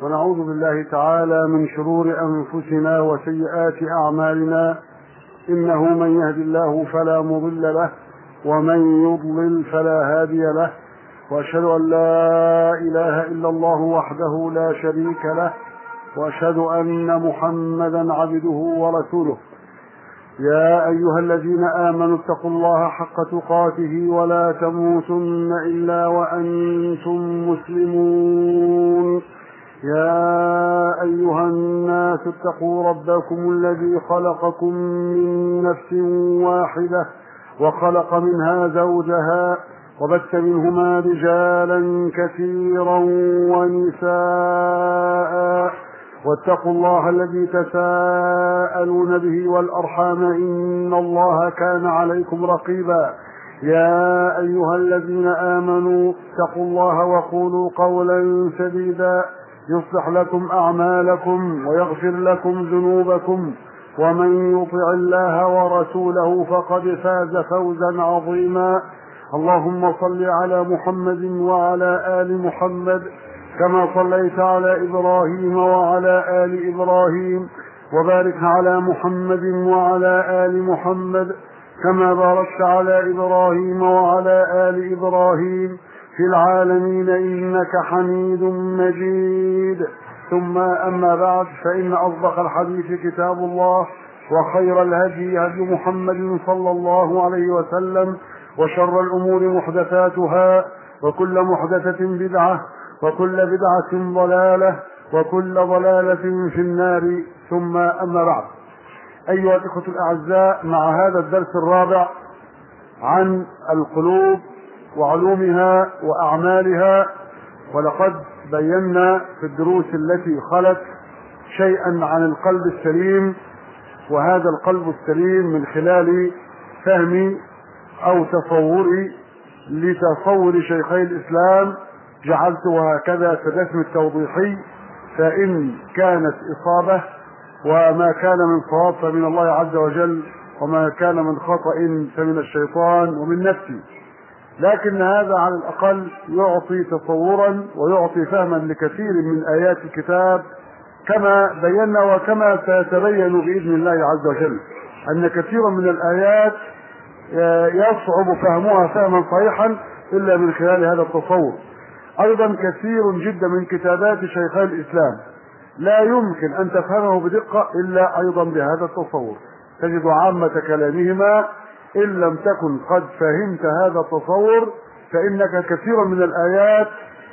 ونعوذ بالله تعالى من شرور أنفسنا وسيئات أعمالنا إنه من يهد الله فلا مضل له ومن يضلل فلا هادي له وأشهد أن لا إله إلا الله وحده لا شريك له وأشهد أن محمدا عبده ورسوله يا أيها الذين آمنوا اتقوا الله حق تقاته ولا تموتن إلا وأنتم مسلمون يا أيها الناس اتقوا ربكم الذي خلقكم من نفس واحدة وخلق منها زوجها وبث منهما رجالا كثيرا ونساء واتقوا الله الذي تساءلون به والأرحام إن الله كان عليكم رقيبا يا أيها الذين آمنوا اتقوا الله وقولوا قولا سديدا يصلح لكم أعمالكم ويغفر لكم ذنوبكم ومن يطع الله ورسوله فقد فاز فوزا عظيما اللهم صل على محمد وعلى آل محمد كما صليت على إبراهيم وعلى آل إبراهيم وبارك على محمد وعلى آل محمد كما باركت على إبراهيم وعلى آل إبراهيم في العالمين إنك حميد مجيد ثم أما بعد فإن أصدق الحديث كتاب الله وخير الهدي هدي محمد صلى الله عليه وسلم وشر الأمور محدثاتها وكل محدثة بدعة وكل بدعة ضلالة وكل ضلالة في النار ثم أما بعد أيها الإخوة الأعزاء مع هذا الدرس الرابع عن القلوب وعلومها وأعمالها ولقد بينا في الدروس التي خلت شيئا عن القلب السليم وهذا القلب السليم من خلال فهمي أو تصوري لتصور شيخي الإسلام جعلته هكذا في الرسم التوضيحي فإن كانت إصابة وما كان من صواب فمن الله عز وجل وما كان من خطأ فمن الشيطان ومن نفسي لكن هذا على الأقل يعطي تصورا ويعطي فهما لكثير من آيات الكتاب كما بينا وكما سيتبين بإذن الله عز وجل أن كثيرا من الآيات يصعب فهمها فهما صحيحا إلا من خلال هذا التصور أيضا كثير جدا من كتابات شيخي الإسلام لا يمكن أن تفهمه بدقة إلا أيضا بهذا التصور تجد عامة كلامهما إن لم تكن قد فهمت هذا التصور فإنك كثيرا من الآيات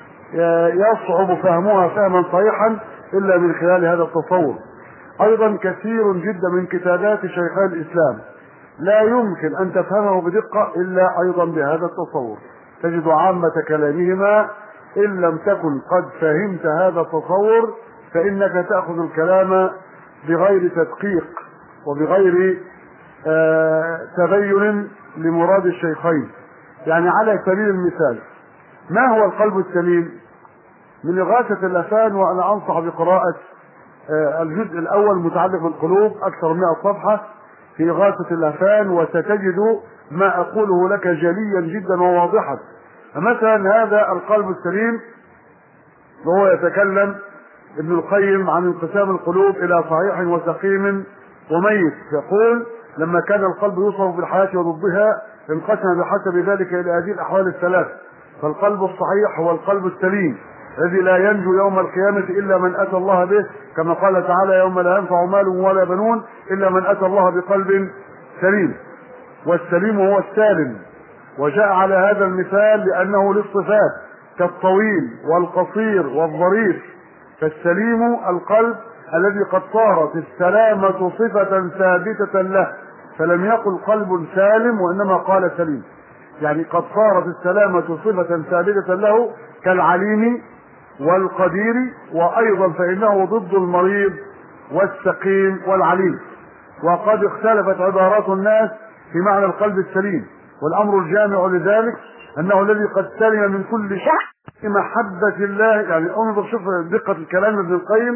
يصعب فهمها فهما صحيحا إلا من خلال هذا التصور أيضا كثير جدا من كتابات شيخي الإسلام لا يمكن أن تفهمه بدقة إلا أيضا بهذا التصور تجد عامة كلامهما إن لم تكن قد فهمت هذا التصور فإنك تأخذ الكلام بغير تدقيق وبغير آه تبين لمراد الشيخين يعني على سبيل المثال ما هو القلب السليم من إغاثة اللسان وأنا أنصح بقراءة آه الجزء الأول متعلق بالقلوب أكثر من 100 صفحة في إغاثة اللسان وستجد ما أقوله لك جليا جدا وواضحا فمثلا هذا القلب السليم وهو يتكلم ابن القيم عن انقسام القلوب الى صحيح وسقيم وميت يقول لما كان القلب يوصف بالحياة وضدها انقسم بحسب ذلك الى هذه الاحوال الثلاث فالقلب الصحيح هو القلب السليم الذي لا ينجو يوم القيامة إلا من أتى الله به كما قال تعالى يوم لا ينفع مال ولا بنون إلا من أتى الله بقلب سليم والسليم هو السالم وجاء على هذا المثال لأنه للصفات كالطويل والقصير والظريف فالسليم القلب الذي قد صارت السلامة صفة ثابتة له فلم يقل قلب سالم وإنما قال سليم يعني قد صارت السلامة صفة ثابتة له كالعليم والقدير وأيضا فإنه ضد المريض والسقيم والعليم وقد اختلفت عبارات الناس في معنى القلب السليم والأمر الجامع لذلك أنه الذي قد سلم من كل شيء محبة الله يعني انظر شوف دقة الكلام ابن القيم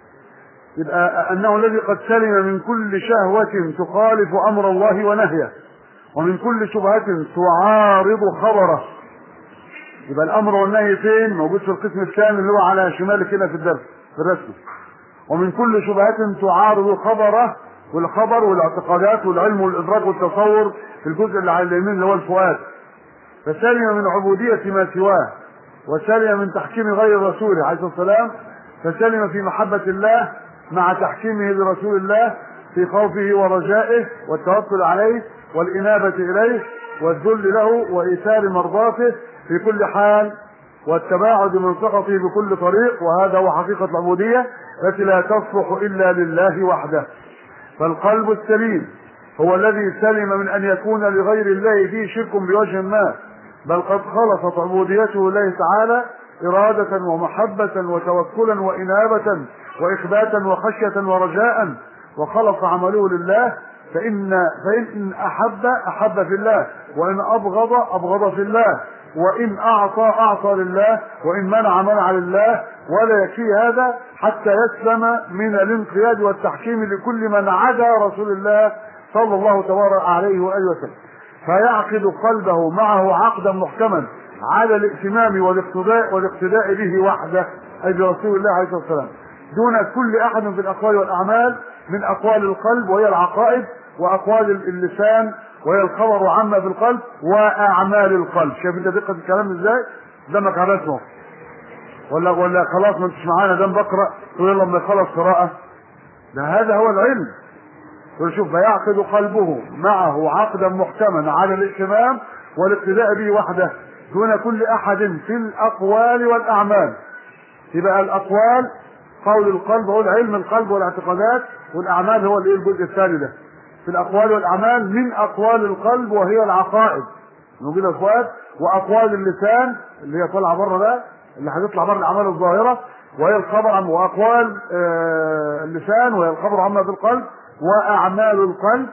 يبقى أنه الذي قد سلم من كل شهوة تخالف أمر الله ونهيه ومن كل شبهة تعارض خبره يبقى الامر والنهي فين موجود في القسم الثاني اللي هو على شمالك كده في الدرس في الرسم ومن كل شبهة تعارض خبره والخبر والاعتقادات والعلم والادراك والتصور في الجزء اللي على اليمين اللي هو الفؤاد فسلم من عبودية ما سواه وسلم من تحكيم غير رسوله عليه الصلاة والسلام فسلم في محبة الله مع تحكيمه لرسول الله في خوفه ورجائه والتوكل عليه والإنابة إليه والذل له وإيثار مرضاته في كل حال والتباعد من سخطه بكل طريق وهذا هو حقيقة العبودية التي لا تصلح إلا لله وحده فالقلب السليم هو الذي سلم من أن يكون لغير الله فيه شرك بوجه ما بل قد خلصت عبوديته لله تعالى إرادة ومحبة وتوكلا وإنابة وإخباتا وخشية ورجاء وخلص عمله لله فإن فإن أحب أحب في الله وإن أبغض أبغض في الله وإن أعطى أعطى لله وإن منع منع لله ولا يكفي هذا حتى يسلم من الانقياد والتحكيم لكل من عدا رسول الله صلى الله تبارك عليه وآله وسلم فيعقد قلبه معه عقدا محكما على الائتمام والاقتداء والاقتداء به وحده أي برسول الله عليه الصلاة والسلام دون كل أحد في الأقوال والأعمال من أقوال القلب وهي العقائد وأقوال اللسان وهي الخبر عما في القلب وأعمال القلب شايف أنت دقة الكلام إزاي؟ دمك على اسمه ولا ولا خلاص ما انتش معانا دم بقرأ تقول يلا لما يخلص قراءة ده هذا هو العلم شوف فيعقد قلبه معه عقدا محكما على الائتمام والاقتداء به وحده دون كل احد في الاقوال والاعمال يبقى الاقوال قول القلب هو العلم القلب والاعتقادات والاعمال هو الايه الجزء الثاني ده في الاقوال والاعمال من اقوال القلب وهي العقائد موجوده اخوات واقوال اللسان اللي هي طالعه بره ده اللي هتطلع بره الاعمال الظاهره وهي الخبر عن واقوال آه اللسان وهي الخبر عما في القلب واعمال القلب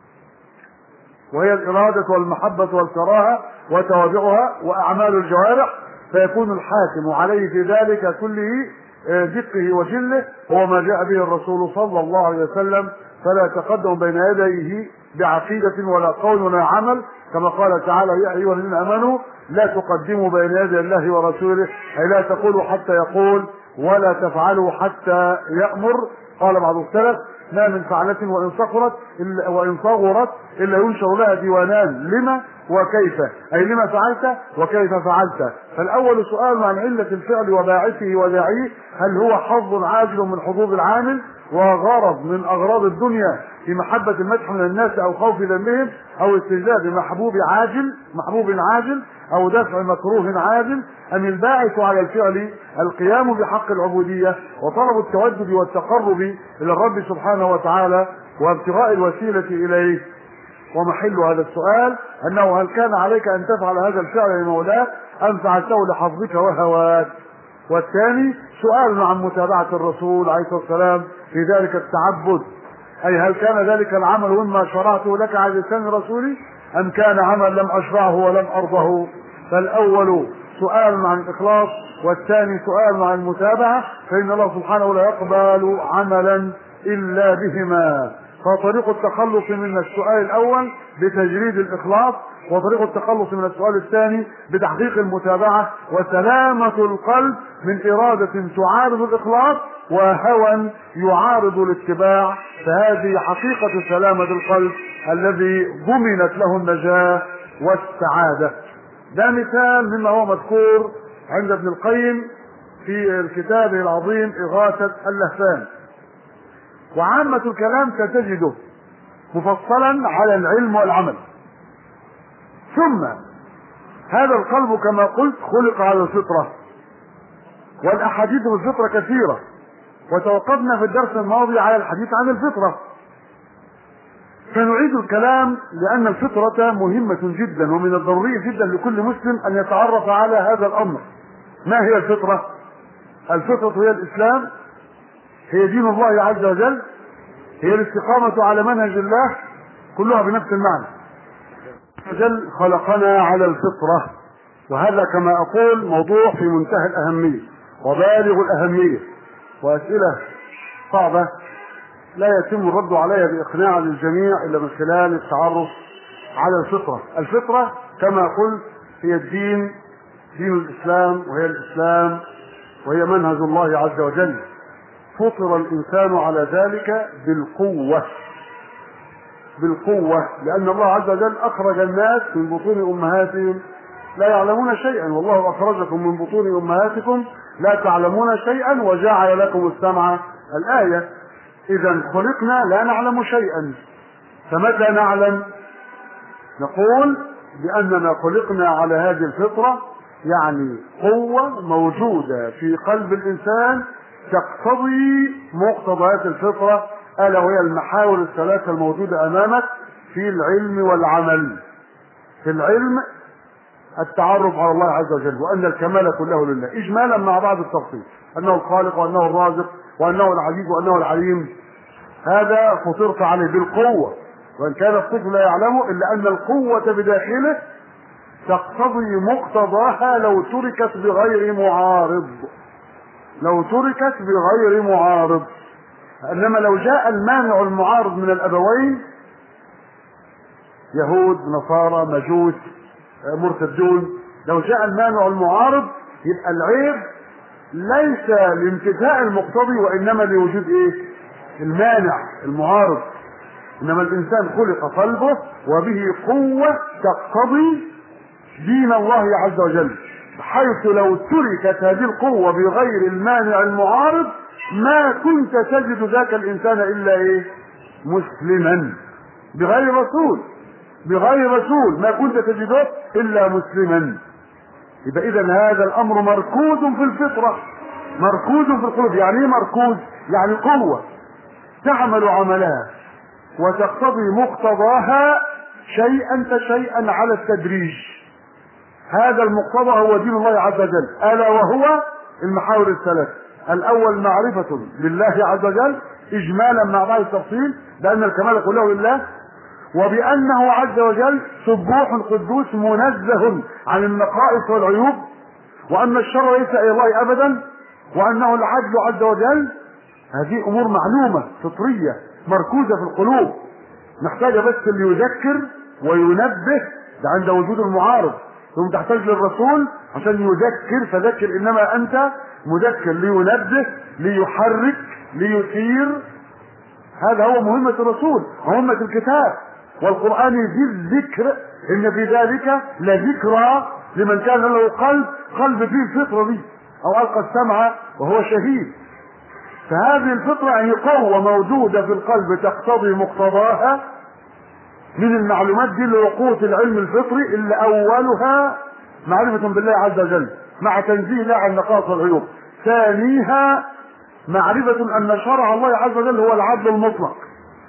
وهي الاراده والمحبه والكراهه وتوابعها واعمال الجوارح فيكون الحاكم عليه في ذلك كله دقه وجله هو ما جاء به الرسول صلى الله عليه وسلم فلا تقدم بين يديه بعقيدة ولا قول ولا عمل كما قال تعالى يا أيها الذين آمنوا لا تقدموا بين يدي الله ورسوله أي لا تقولوا حتى يقول ولا تفعلوا حتى يأمر قال بعض السلف ما من فعلة وإن صغرت إلا وإن صغرت إلا ينشر لها ديوانان لما وكيف أي لما فعلت وكيف فعلت فالأول سؤال عن علة الفعل وباعثه وداعيه هل هو حظ عاجل من حظوظ العامل وغرض من أغراض الدنيا في محبة المدح من الناس أو خوف ذمهم أو استجلاب محبوب عاجل محبوب عاجل أو دفع مكروه عاجل أم الباعث على الفعل القيام بحق العبودية وطلب التودد والتقرب إلى الرب سبحانه وتعالى وابتغاء الوسيلة إليه ومحل هذا السؤال أنه هل كان عليك أن تفعل هذا الفعل لمولاك أم فعلته لحظك وهواك والثاني سؤال عن متابعة الرسول عليه الصلاة والسلام في ذلك التعبد أي هل كان ذلك العمل مما شرعته لك على لسان رسولي أم كان عمل لم أشرعه ولم أرضه فالأول سؤال عن الإخلاص والثاني سؤال عن المتابعة فإن الله سبحانه لا يقبل عملا إلا بهما فطريق التخلص من السؤال الأول بتجريد الإخلاص وطريق التخلص من السؤال الثاني بتحقيق المتابعة وسلامة القلب من إرادة تعارض الإخلاص وهوى يعارض الاتباع فهذه حقيقة سلامة القلب الذي ضمنت له النجاة والسعادة ده مثال مما هو مذكور عند ابن القيم في كتابه العظيم إغاثة اللهفان وعامة الكلام ستجده مفصلا على العلم والعمل ثم هذا القلب كما قلت خلق على الفطرة والأحاديث في الفطرة كثيرة وتوقفنا في الدرس الماضي على الحديث عن الفطرة سنعيد الكلام لأن الفطرة مهمة جدا ومن الضروري جدا لكل مسلم أن يتعرف على هذا الأمر ما هي الفطرة؟ الفطرة هي الإسلام هي دين الله عز وجل هي الاستقامة على منهج الله كلها بنفس المعنى وجل خلقنا على الفطرة وهذا كما أقول موضوع في منتهى الأهمية وبالغ الأهمية وأسئلة صعبة لا يتم الرد عليها بإقناع للجميع إلا من خلال التعرف على الفطرة الفطرة كما قلت هي الدين دين الإسلام وهي الإسلام وهي منهج الله عز وجل فطر الإنسان على ذلك بالقوة بالقوة لأن الله عز وجل أخرج الناس من بطون أمهاتهم لا يعلمون شيئا والله أخرجكم من بطون أمهاتكم لا تعلمون شيئا وجعل لكم السمع الآية إذا خلقنا لا نعلم شيئا فمتى نعلم نقول بأننا خلقنا على هذه الفطرة يعني قوة موجودة في قلب الإنسان تقتضي مقتضيات الفطرة ألا وهي المحاور الثلاثة الموجودة أمامك في العلم والعمل في العلم التعرف على الله عز وجل وأن الكمال كله لله إجمالا مع بعض التفصيل أنه الخالق وأنه الرازق وأنه العزيز وأنه العليم هذا فطرت عليه بالقوة وإن كان الطفل لا يعلمه إلا أن القوة بداخله تقتضي مقتضاها لو تركت بغير معارض لو تركت بغير معارض انما لو جاء المانع المعارض من الابوين يهود نصارى مجوس مرتدون لو جاء المانع المعارض يبقى العيب ليس لانتفاء المقتضي وانما لوجود ايه المانع المعارض انما الانسان خلق قلبه وبه قوه تقتضي دين الله عز وجل حيث لو تركت هذه القوة بغير المانع المعارض ما كنت تجد ذاك الإنسان إلا إيه؟ مسلما بغير رسول بغير رسول ما كنت تجده إلا مسلما يبقى إذا هذا الأمر مركوز في الفطرة مركوز في القلوب يعني إيه مركوز؟ يعني قوة تعمل عملها وتقتضي مقتضاها شيئا فشيئا على التدريج هذا المقتضى هو دين الله عز وجل الا وهو المحاور الثلاث الاول معرفه لله عز وجل اجمالا مع بعض التفصيل بان الكمال كله لله وبانه عز وجل سبوح قدوس منزه عن النقائص والعيوب وان الشر ليس الى الله ابدا وانه العدل عز وجل هذه امور معلومه فطريه مركوزه في القلوب محتاجه بس اللي يذكر وينبه ده عند وجود المعارض ثم تحتاج للرسول عشان يذكر فذكر انما انت مذكر لينبه ليحرك ليثير هذا هو مهمة الرسول مهمة الكتاب والقرآن يزيد الذكر ان في ذلك لذكرى لمن كان له قلب قلب فيه الفطرة دي او القى السمع وهو شهيد فهذه الفطرة هي قوة موجودة في القلب تقتضي مقتضاها من المعلومات دي لوقوة العلم الفطري اللي أولها معرفة بالله عز وجل مع تنزيه الله عن نقاص العيوب ثانيها معرفة أن شرع الله عز وجل هو العدل المطلق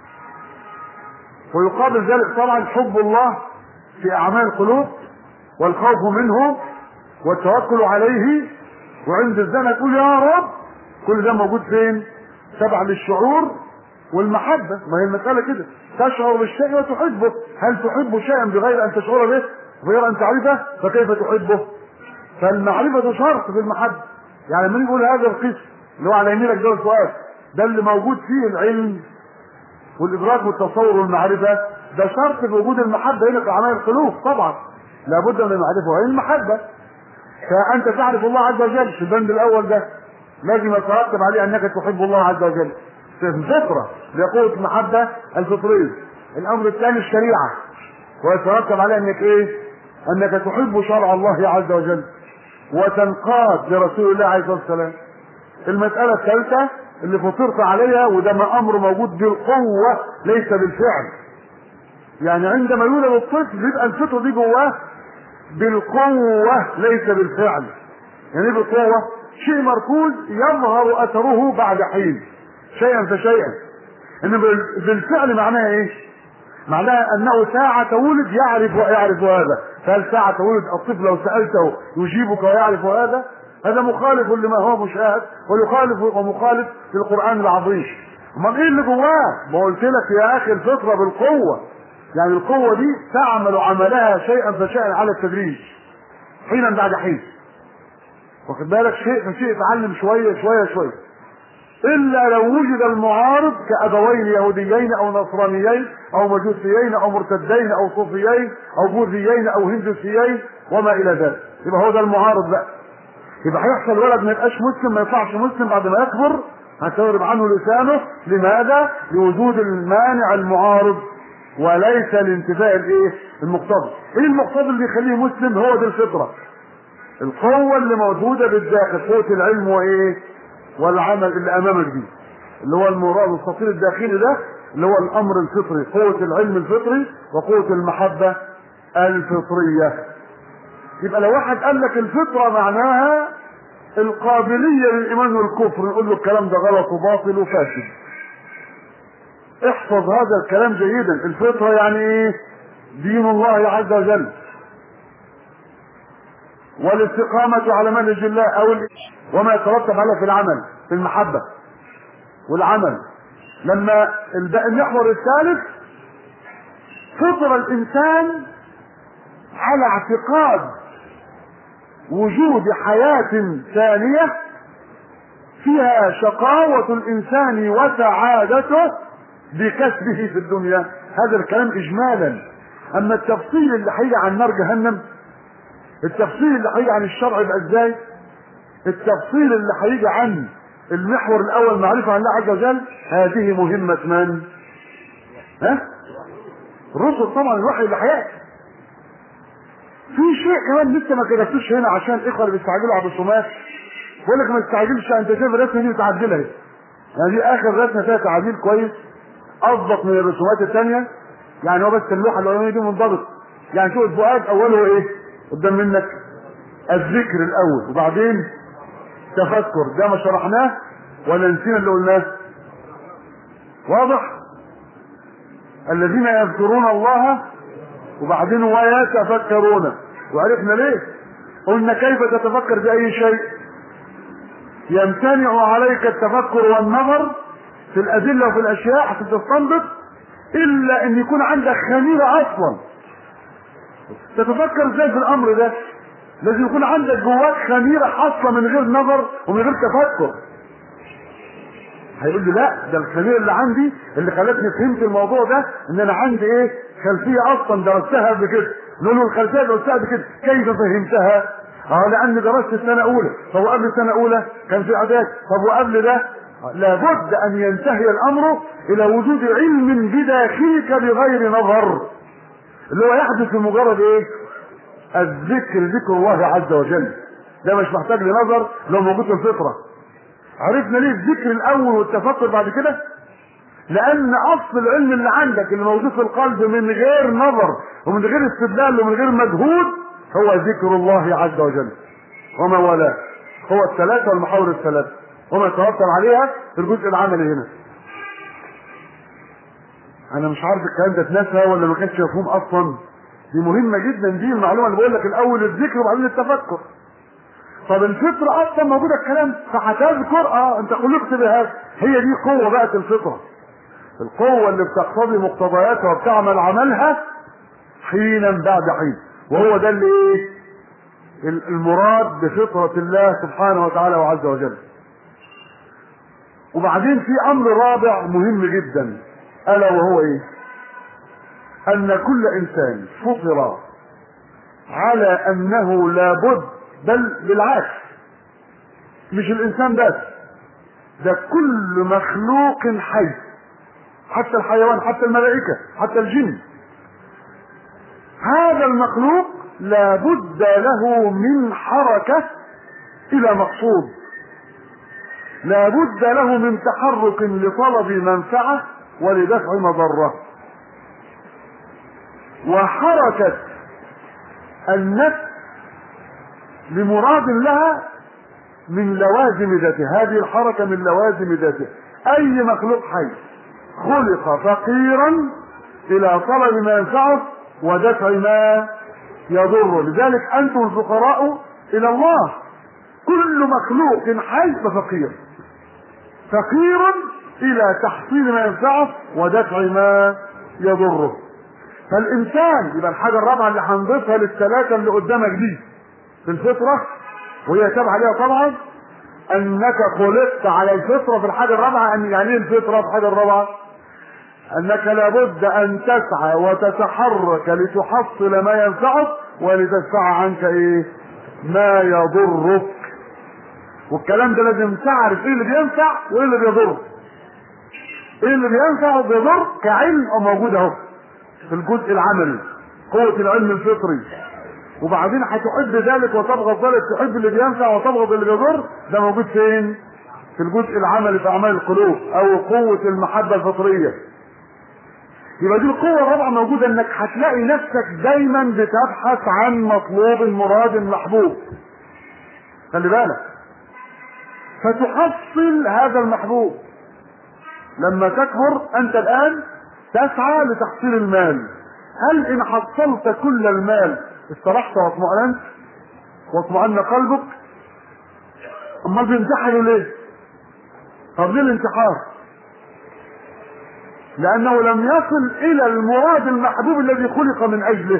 ويقابل ذلك طبعا حب الله في أعمال القلوب والخوف منه والتوكل عليه وعند الزنا تقول يا رب كل ده موجود فين؟ تبع للشعور والمحبة ما هي المسألة كده تشعر بالشيء وتحبه هل تحب شيئا بغير أن تشعر به بغير أن تعرفه فكيف تحبه فالمعرفة شرط في المحبة يعني من يقول هذا القسم اللي هو على يمينك ده السؤال ده اللي موجود فيه العلم والإدراك والتصور والمعرفة ده شرط في وجود المحبة هنا في أعمال القلوب طبعا لابد من المعرفة وهي المحبة فأنت تعرف الله عز وجل في البند الأول ده لازم يترتب عليه أنك تحب الله عز وجل في الفطرة لقوة المحبة الفطرية الأمر الثاني الشريعة ويترتب عليه أنك إيه؟ أنك تحب شرع الله عز وجل وتنقاد لرسول الله عليه الصلاة والسلام المسألة الثالثة اللي فطرت عليها وده ما أمر موجود بالقوة ليس بالفعل يعني عندما يولد الطفل يبقى الفطرة دي جواه بالقوة ليس بالفعل يعني بالقوة شيء مركوز يظهر أثره بعد حين شيئا فشيئا ان بالفعل معناها ايه معناها انه ساعة ولد يعرف ويعرف هذا فهل ساعة ولد الطفل لو سألته يجيبك ويعرف هذا هذا مخالف لما هو مشاهد ويخالف ومخالف في القرآن العظيم امال ايه اللي جواه ما قلت لك يا اخي الفطرة بالقوة يعني القوة دي تعمل عملها شيئا فشيئا على التدريج حينا بعد حين واخد بالك شيء فشيء اتعلم شوية شوية شوية الا لو وجد المعارض كابوين يهوديين او نصرانيين او مجوسيين او مرتدين او صوفيين او بوذيين او هندوسيين وما الى ذلك يبقى هو ده المعارض بقى يبقى هيحصل ولد ما يبقاش مسلم ما يطلعش مسلم بعد ما يكبر هتضرب عنه لسانه لماذا؟ لوجود المانع المعارض وليس لانتفاء الايه؟ المقتضى. ايه المقتضى اللي يخليه مسلم؟ هو دي الفطره. القوه اللي موجوده بالداخل قوه العلم وايه؟ والعمل اللي امامك دي. اللي هو المراد السطير الداخلي ده اللي هو الامر الفطري، قوه العلم الفطري وقوه المحبه الفطريه. يبقى لو واحد قال لك الفطره معناها القابلية للإيمان والكفر نقول له الكلام ده غلط وباطل وفاسد احفظ هذا الكلام جيدا الفطرة يعني ايه دين الله عز وجل والاستقامة على منهج الله او وما يترتب عليه في العمل في المحبة والعمل لما المحور الثالث فطر الانسان على اعتقاد وجود حياة ثانية فيها شقاوة الإنسان وسعادته بكسبه في الدنيا هذا الكلام إجمالا أما التفصيل اللي هيجي عن نار جهنم التفصيل اللي هيجي عن الشرع يبقى ازاي التفصيل اللي هيجي عن المحور الأول معرفة عن الله عز وجل هذه مهمة من؟ ها؟ الرسل طبعا الوحي اللي هيأتي في شيء كمان لسه ما كتبتوش هنا عشان الاخوه اللي بيستعجلوا على الرسومات بقول لك ما تستعجلش انت شايف الرسمه دي متعدله اهي يعني دي اخر رسمه فيها تعديل كويس اضبط من الرسومات الثانيه يعني هو بس اللوحه الاولانيه دي منضبط يعني شوف الفؤاد اوله ايه قدام منك الذكر الاول وبعدين تفكر ده ما شرحناه ولا نسينا اللي قلناه واضح الذين يذكرون الله وبعدين ويتفكرون وعرفنا ليه قلنا كيف تتفكر بأي شيء يمتنع عليك التفكر والنظر في الأدلة وفي الأشياء حتى تستنبط إلا أن يكون عندك خميرة أصلا تتفكر ازاي في الأمر ده لازم يكون عندك جواك خميرة حاصلة من غير نظر ومن غير تفكر هيقول لي لا ده الخميره اللي عندي اللي خلتني فهمت الموضوع ده ان انا عندي ايه خلفيه اصلا درستها قبل كده نقول له الخلفيه درستها قبل كده كيف فهمتها؟ اه لاني درست السنه اولى طب وقبل السنه اولى كان في اعداد طب وقبل ده لابد ان ينتهي الامر الى وجود علم بداخلك بغير نظر اللي هو يحدث بمجرد ايه؟ الذكر ذكر الله عز وجل ده مش محتاج لنظر لو موجود في الفطره عرفنا ليه الذكر الاول والتفكر بعد كده لان اصل العلم اللي عندك اللي موجود في القلب من غير نظر ومن غير استدلال ومن غير مجهود هو ذكر الله عز وجل وما والاه هو الثلاثة والمحاور الثلاثة وما يترتب عليها في الجزء العملي هنا انا مش عارف الكلام ده اتنسى ولا ما كانش مفهوم اصلا دي مهمة جدا دي المعلومة اللي بقول لك الاول الذكر وبعدين التفكر طب الفطرة اصلا موجودة الكلام فهتذكر اه انت خلقت بهذا هي دي قوة بقت الفطرة القوة اللي بتقتضي مقتضياتها وبتعمل عملها حينا بعد حين وهو ده اللي ايه المراد بفطرة الله سبحانه وتعالى وعز وجل وبعدين في امر رابع مهم جدا الا وهو ايه ان كل انسان فطر على انه لابد بل بالعكس مش الانسان بس ده كل مخلوق حي حتى الحيوان حتى الملائكة حتى الجن هذا المخلوق لابد له من حركة الى مقصود لابد له من تحرك لطلب منفعة ولدفع مضرة وحركة النفس لمراد لها من لوازم ذاته هذه الحركة من لوازم ذاته أي مخلوق حي خلق فقيرا إلى طلب ما ينفعه ودفع ما يضره لذلك أنتم الفقراء إلى الله كل مخلوق حي ففقير فقير إلى تحصيل ما ينفعه ودفع ما يضره فالإنسان يبقى الحاجة الرابعة اللي هنضيفها للثلاثة اللي قدامك دي في الفطرة وهي تابعة ليها طبعا انك خلقت على الفطرة في الحاجة الرابعة ان يعني ايه الفطرة في الحاجة الرابعة انك لابد ان تسعى وتتحرك لتحصل ما ينفعك ولتدفع عنك ايه ما يضرك والكلام ده لازم تعرف ايه اللي بينفع وايه اللي بيضر ايه اللي بينفع وبيضر كعلم او موجود اهو في الجزء العملي قوة العلم الفطري وبعدين هتحب ذلك وتبغض ذلك تحب اللي بينفع وتبغض اللي بيضر ده موجود فين في الجزء العملي في اعمال القلوب او قوة المحبة الفطرية يبقى دي القوة الرابعة موجودة انك هتلاقي نفسك دايما بتبحث عن مطلوب مراد محبوب خلي بالك فتحصل هذا المحبوب لما تكبر انت الان تسعى لتحصيل المال هل ان حصلت كل المال استرحت واطمأننت واطمأن قلبك امال بينتحروا ليه طب ليه الانتحار لانه لم يصل الى المراد المحبوب الذي خلق من اجله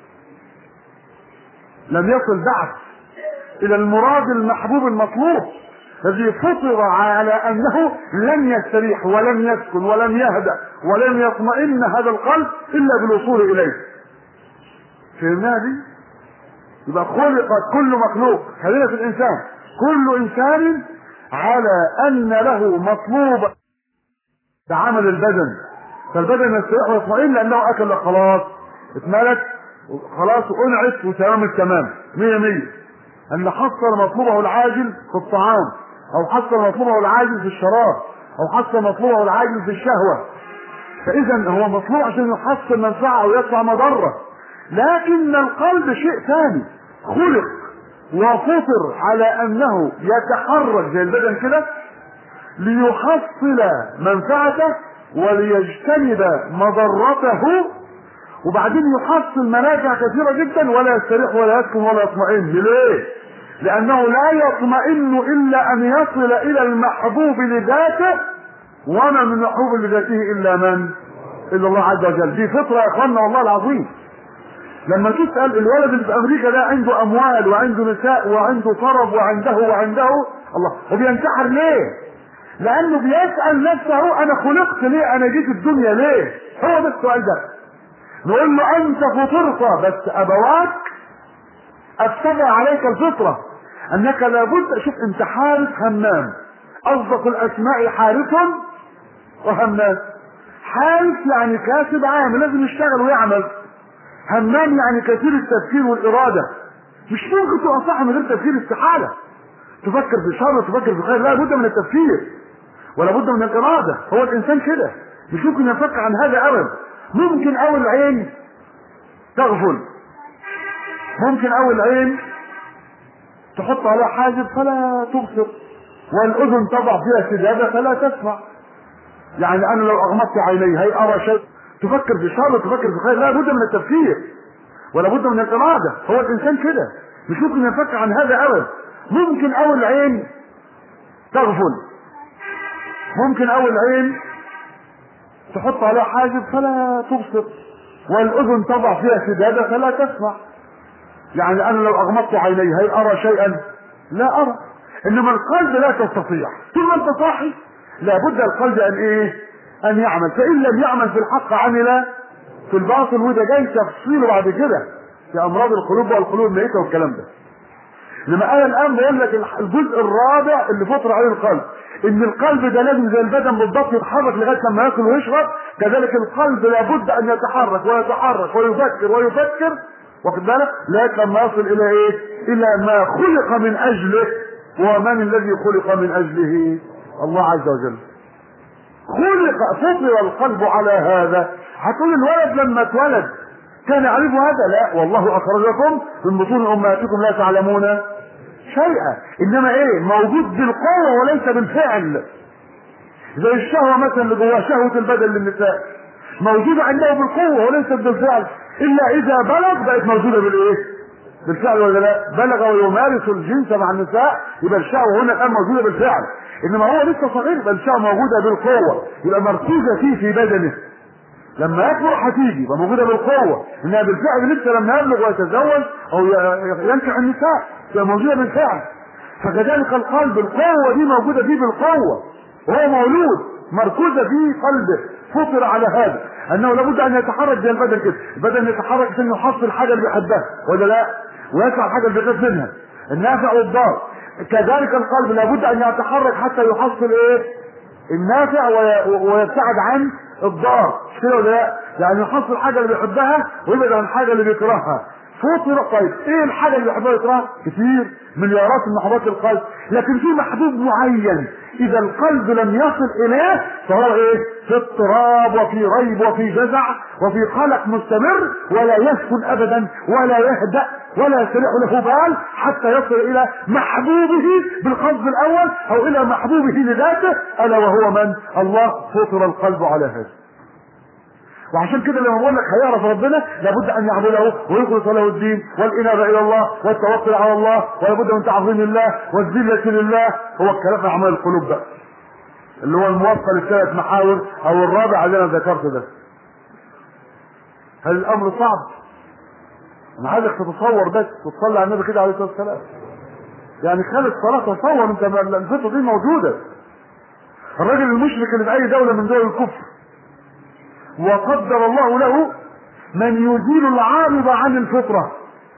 لم يصل بعد الى المراد المحبوب المطلوب الذي فطر على انه لن يستريح ولن يسكن ولن يهدأ ولن يطمئن هذا القلب الا بالوصول اليه فهمناها دي يبقى خلقت كل مخلوق خلينا في الانسان كل انسان على ان له مطلوب بعمل البدن فالبدن يستريح ويطمئن لانه اكل خلاص اتملك خلاص وانعت وتمام التمام مية مية ان حصل مطلوبه العاجل في الطعام او حصل مطلوبه العاجل في الشراب او حصل مطلوبه العاجل في الشهوة فاذا هو مطلوب عشان يحصل منفعة او يدفع مضرة لكن القلب شيء ثاني خلق وفطر على انه يتحرك زي البدن كده ليحصل منفعته وليجتنب مضرته وبعدين يحصل منافع كثيرة جدا ولا يستريح ولا يسكن ولا يطمئن ليه؟ لأنه لا يطمئن إلا أن يصل إلى المحبوب لذاته وما من محبوب لذاته إلا من؟ إلا الله عز وجل دي فطرة يا إخواننا والله العظيم لما تسأل الولد اللي في أمريكا ده عنده أموال وعنده نساء وعنده طرب وعنده وعنده الله وبينتحر ليه؟ لأنه بيسأل نفسه أنا خلقت ليه؟ أنا جيت الدنيا ليه؟ هو ده السؤال ده نقول له انت فطرت بس ابواك افسد عليك الفطرة انك لابد شوف انت حارس همام اصدق الاسماء حارس وهمام حارس يعني كاتب عامل لازم يشتغل ويعمل همام يعني كثير التفكير والارادة مش ممكن تبقى صح من غير تفكير استحالة تفكر في شر تفكر في خير لا بد من التفكير ولا بد من الارادة هو الانسان كده مش ممكن يفكر عن هذا ابدا ممكن اول عين تغفل ممكن اول عين تحط عليها حاجب فلا تبصر والاذن تضع فيها سدادة فلا تسمع يعني انا لو اغمضت عيني هي ارى شيء تفكر في شر تفكر في خير لا بد من التفكير ولا بد من الارادة هو الانسان كده مش ممكن يفكر عن هذا ابدا ممكن اول عين تغفل ممكن اول عين تحط عليها حاجب فلا تبصر والاذن تضع فيها سدادة فلا تسمع يعني انا لو اغمضت عيني هل ارى شيئا لا ارى انما القلب لا تستطيع طول ما انت صاحي لابد القلب ان ايه ان يعمل فان لم يعمل في الحق عمل في الباطل وده جاي تفصيله بعد كده في امراض القلوب والقلوب الميتة والكلام ده انما انا الان بقول لك الجزء الرابع اللي فطر عليه القلب ان القلب ده لازم زي البدن بالضبط يتحرك لغايه لما ياكل ويشرب كذلك القلب لابد ان يتحرك ويتحرك ويفكر ويفكر واخد بالك لغايه لما يصل الى ايه؟ الى ما خلق من اجله ومن الذي خلق من اجله؟ الله عز وجل. خلق فطر القلب على هذا هتقول الولد لما اتولد كان يعرف هذا لا والله اخرجكم من بطون امهاتكم لا تعلمون شيئا انما ايه موجود بالقوة وليس بالفعل زي الشهوة مثلا اللي جواها شهوة البدن للنساء موجودة عنده بالقوة وليست بالفعل الا اذا بلغ بقت موجودة بالايه بالفعل ولا لا بلغ ويمارس الجنس مع النساء يبقى الشهوة هنا الان موجودة بالفعل انما هو لسه صغير يبقى الشهوة موجودة بالقوة يبقى مركوزة فيه في بدنه لما يكبر هتيجي يبقى موجوده بالقوه انها بالفعل لسه لما يبلغ ويتزوج او ينكح النساء تبقى موجوده بالفعل فكذلك القلب القوه دي موجوده فيه بالقوه وهو مولود مركوزه في قلبه فطر على هذا انه لابد ان يتحرك زي البدن كده البدن يتحرك عشان يحصل الحاجه اللي بيحبها ولا لا ويدفع الحاجه اللي بيخاف منها النافع والضار كذلك القلب لابد ان يتحرك حتى يحصل ايه النافع وي- ويبتعد عن الضار مش كده ولا لا؟ يعني يحصل الحاجه اللي بيحبها ويبعد عن الحاجه اللي بيكرهها فطر طيب ايه الحاجه اللي بيحبها ويكرهها كتير مليارات من محبات القلب لكن في محبوب معين اذا القلب لم يصل اليه فهو ايه في اضطراب وفي ريب وفي جزع وفي قلق مستمر ولا يسكن ابدا ولا يهدأ ولا يستريح له بال حتى يصل الى محبوبه بالقصد الاول او الى محبوبه لذاته الا وهو من الله فطر القلب على هذا وعشان كده لما بقول لك هيعرف ربنا لابد ان يعبده ويخلص له الدين والانابه الى الله والتوكل على الله ولابد من تعظيم الله والذله لله هو الكلام في اعمال القلوب بقى اللي هو الموصل الثلاث محاور او الرابع اللي انا ذكرته ده هل الامر صعب؟ انا عايزك تتصور بس وتصلي على النبي كده عليه الصلاه والسلام يعني خالد صلاه تصور انت ما- الانشطه دي موجوده الراجل المشرك اللي في اي دوله من دول الكفر وقدر الله له من يزيل العارض عن الفطرة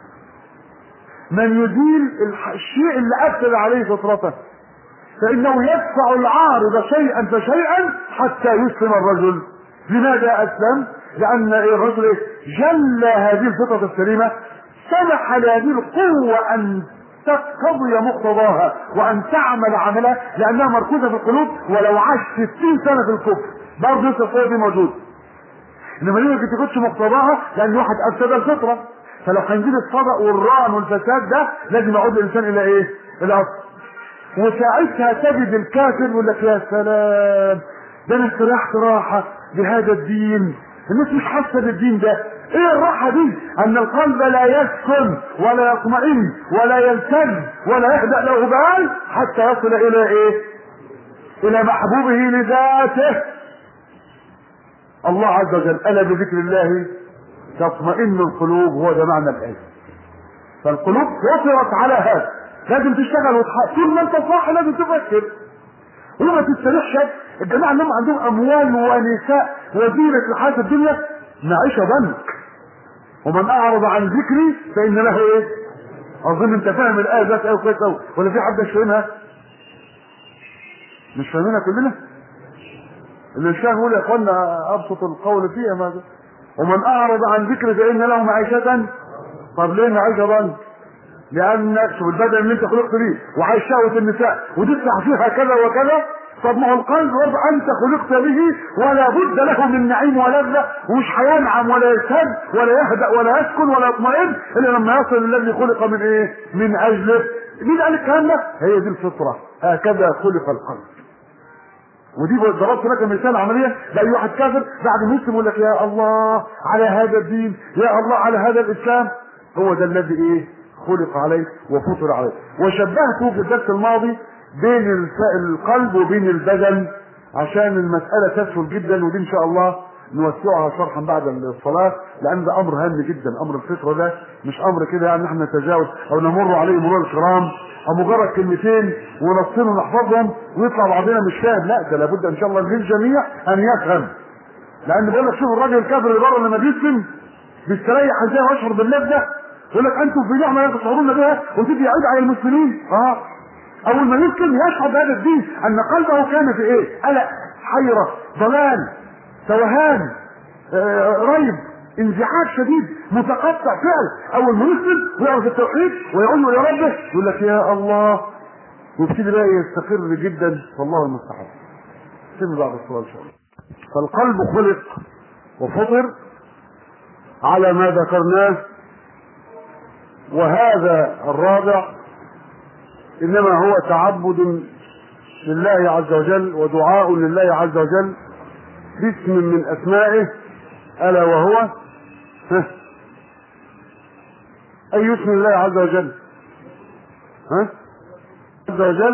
من يزيل الح- الشيء اللي أفسد عليه فطرته فإنه يدفع العارض شيئا فشيئا حتى يسلم الرجل لماذا أسلم؟ لأن الرجل إيه؟ جل هذه الفطرة السليمة سمح لهذه القوة أن تقتضي مقتضاها وأن تعمل عملها لأنها مركوزة في القلوب ولو عاش 60 سنة في الكفر برضه لسه القوة دي موجودة انما ليه ما تاخدش مقتضاها لان واحد افسد الفطره فلو هنجيب الصدق والران والفساد ده لازم يعود الانسان الى ايه؟ الى اصل وساعتها تجد الكافر يقول لك يا سلام ده انا استريحت راحه بهذا الدين الناس مش حاسه بالدين ده ايه الراحه دي ان القلب لا يسكن ولا يطمئن ولا يلتز ولا يهدأ له بال حتى يصل الى ايه الى محبوبه لذاته الله عز وجل ألا بذكر الله تطمئن القلوب هو ده معنى الآية فالقلوب فطرت على هذا لازم تشتغل وتحقق طول ما انت صاحي لازم تفكر وما تستريحش الجماعة اللي هم عندهم أموال ونساء وزينة الحياة الدنيا معيشة بنك ومن أعرض عن ذكري فإن له إيه؟ أظن أنت فاهم الآية ذات أوي كويس أوي ولا في حد مش فاهمها؟ مش فاهمينها كلنا؟ اللي مش فاهم يقول يا اخوانا ابسط القول فيها ماذا ومن اعرض عن ذكر فان له معيشة طب ليه معيشة بنك؟ لانك شوف البدن اللي انت خلقت بيه وعايش شهوة النساء وتدفع فيها كذا وكذا طب ما هو القلب برضه انت خلقت به ولا بد له من نعيم ولذة ومش هينعم ولا يسهد ولا يهدأ ولا يسكن ولا يطمئن الا لما يصل الذي خلق من ايه؟ من اجله مين قال الكلام ده؟ هي دي الفطرة هكذا خلق القلب ودي ضربت لك مثال عمليه لاي واحد كافر بعد ما يسلم يقول لك يا الله على هذا الدين يا الله على هذا الاسلام هو ده الذي ايه خلق عليه وفطر عليه وشبهته في الدرس الماضي بين الف- القلب وبين البدن عشان المسألة تسهل جدا ودي ان شاء الله نوسعها شرحا بعد الصلاة لأن ده أمر هام جدا أمر الفطرة ده مش أمر كده يعني احنا نتجاوز أو نمر عليه مرور الكرام أو مجرد كلمتين ونصين ونحفظهم ويطلع بعضنا مش فاهم لا ده لابد إن شاء الله للجميع أن يفهم لأن بقول لك شوف الراجل الكافر اللي بره لما بيسلم بيستريح ازاي ويشعر باللذة يقول لك أنتم في نعمة لا تشعرون بها وتبي يعود على المسلمين اه أول ما يسلم يشعر بهذا الدين أن قلبه كان في إيه؟ قلق حيرة ضلال توهان آه، ريب انزعاج شديد متقطع فعل اول ما يسلم ويعرف التوحيد ويعود الى ربه يقول لك يا الله ويبتدي بقى يستقر جدا والله المستعان سيبني بعد الصلاه ان شاء الله فالقلب خلق وفطر على ما ذكرناه وهذا الرابع انما هو تعبد لله عز وجل ودعاء لله عز وجل باسم من اسمائه الا وهو ها اي اسم الله عز وجل ها عز وجل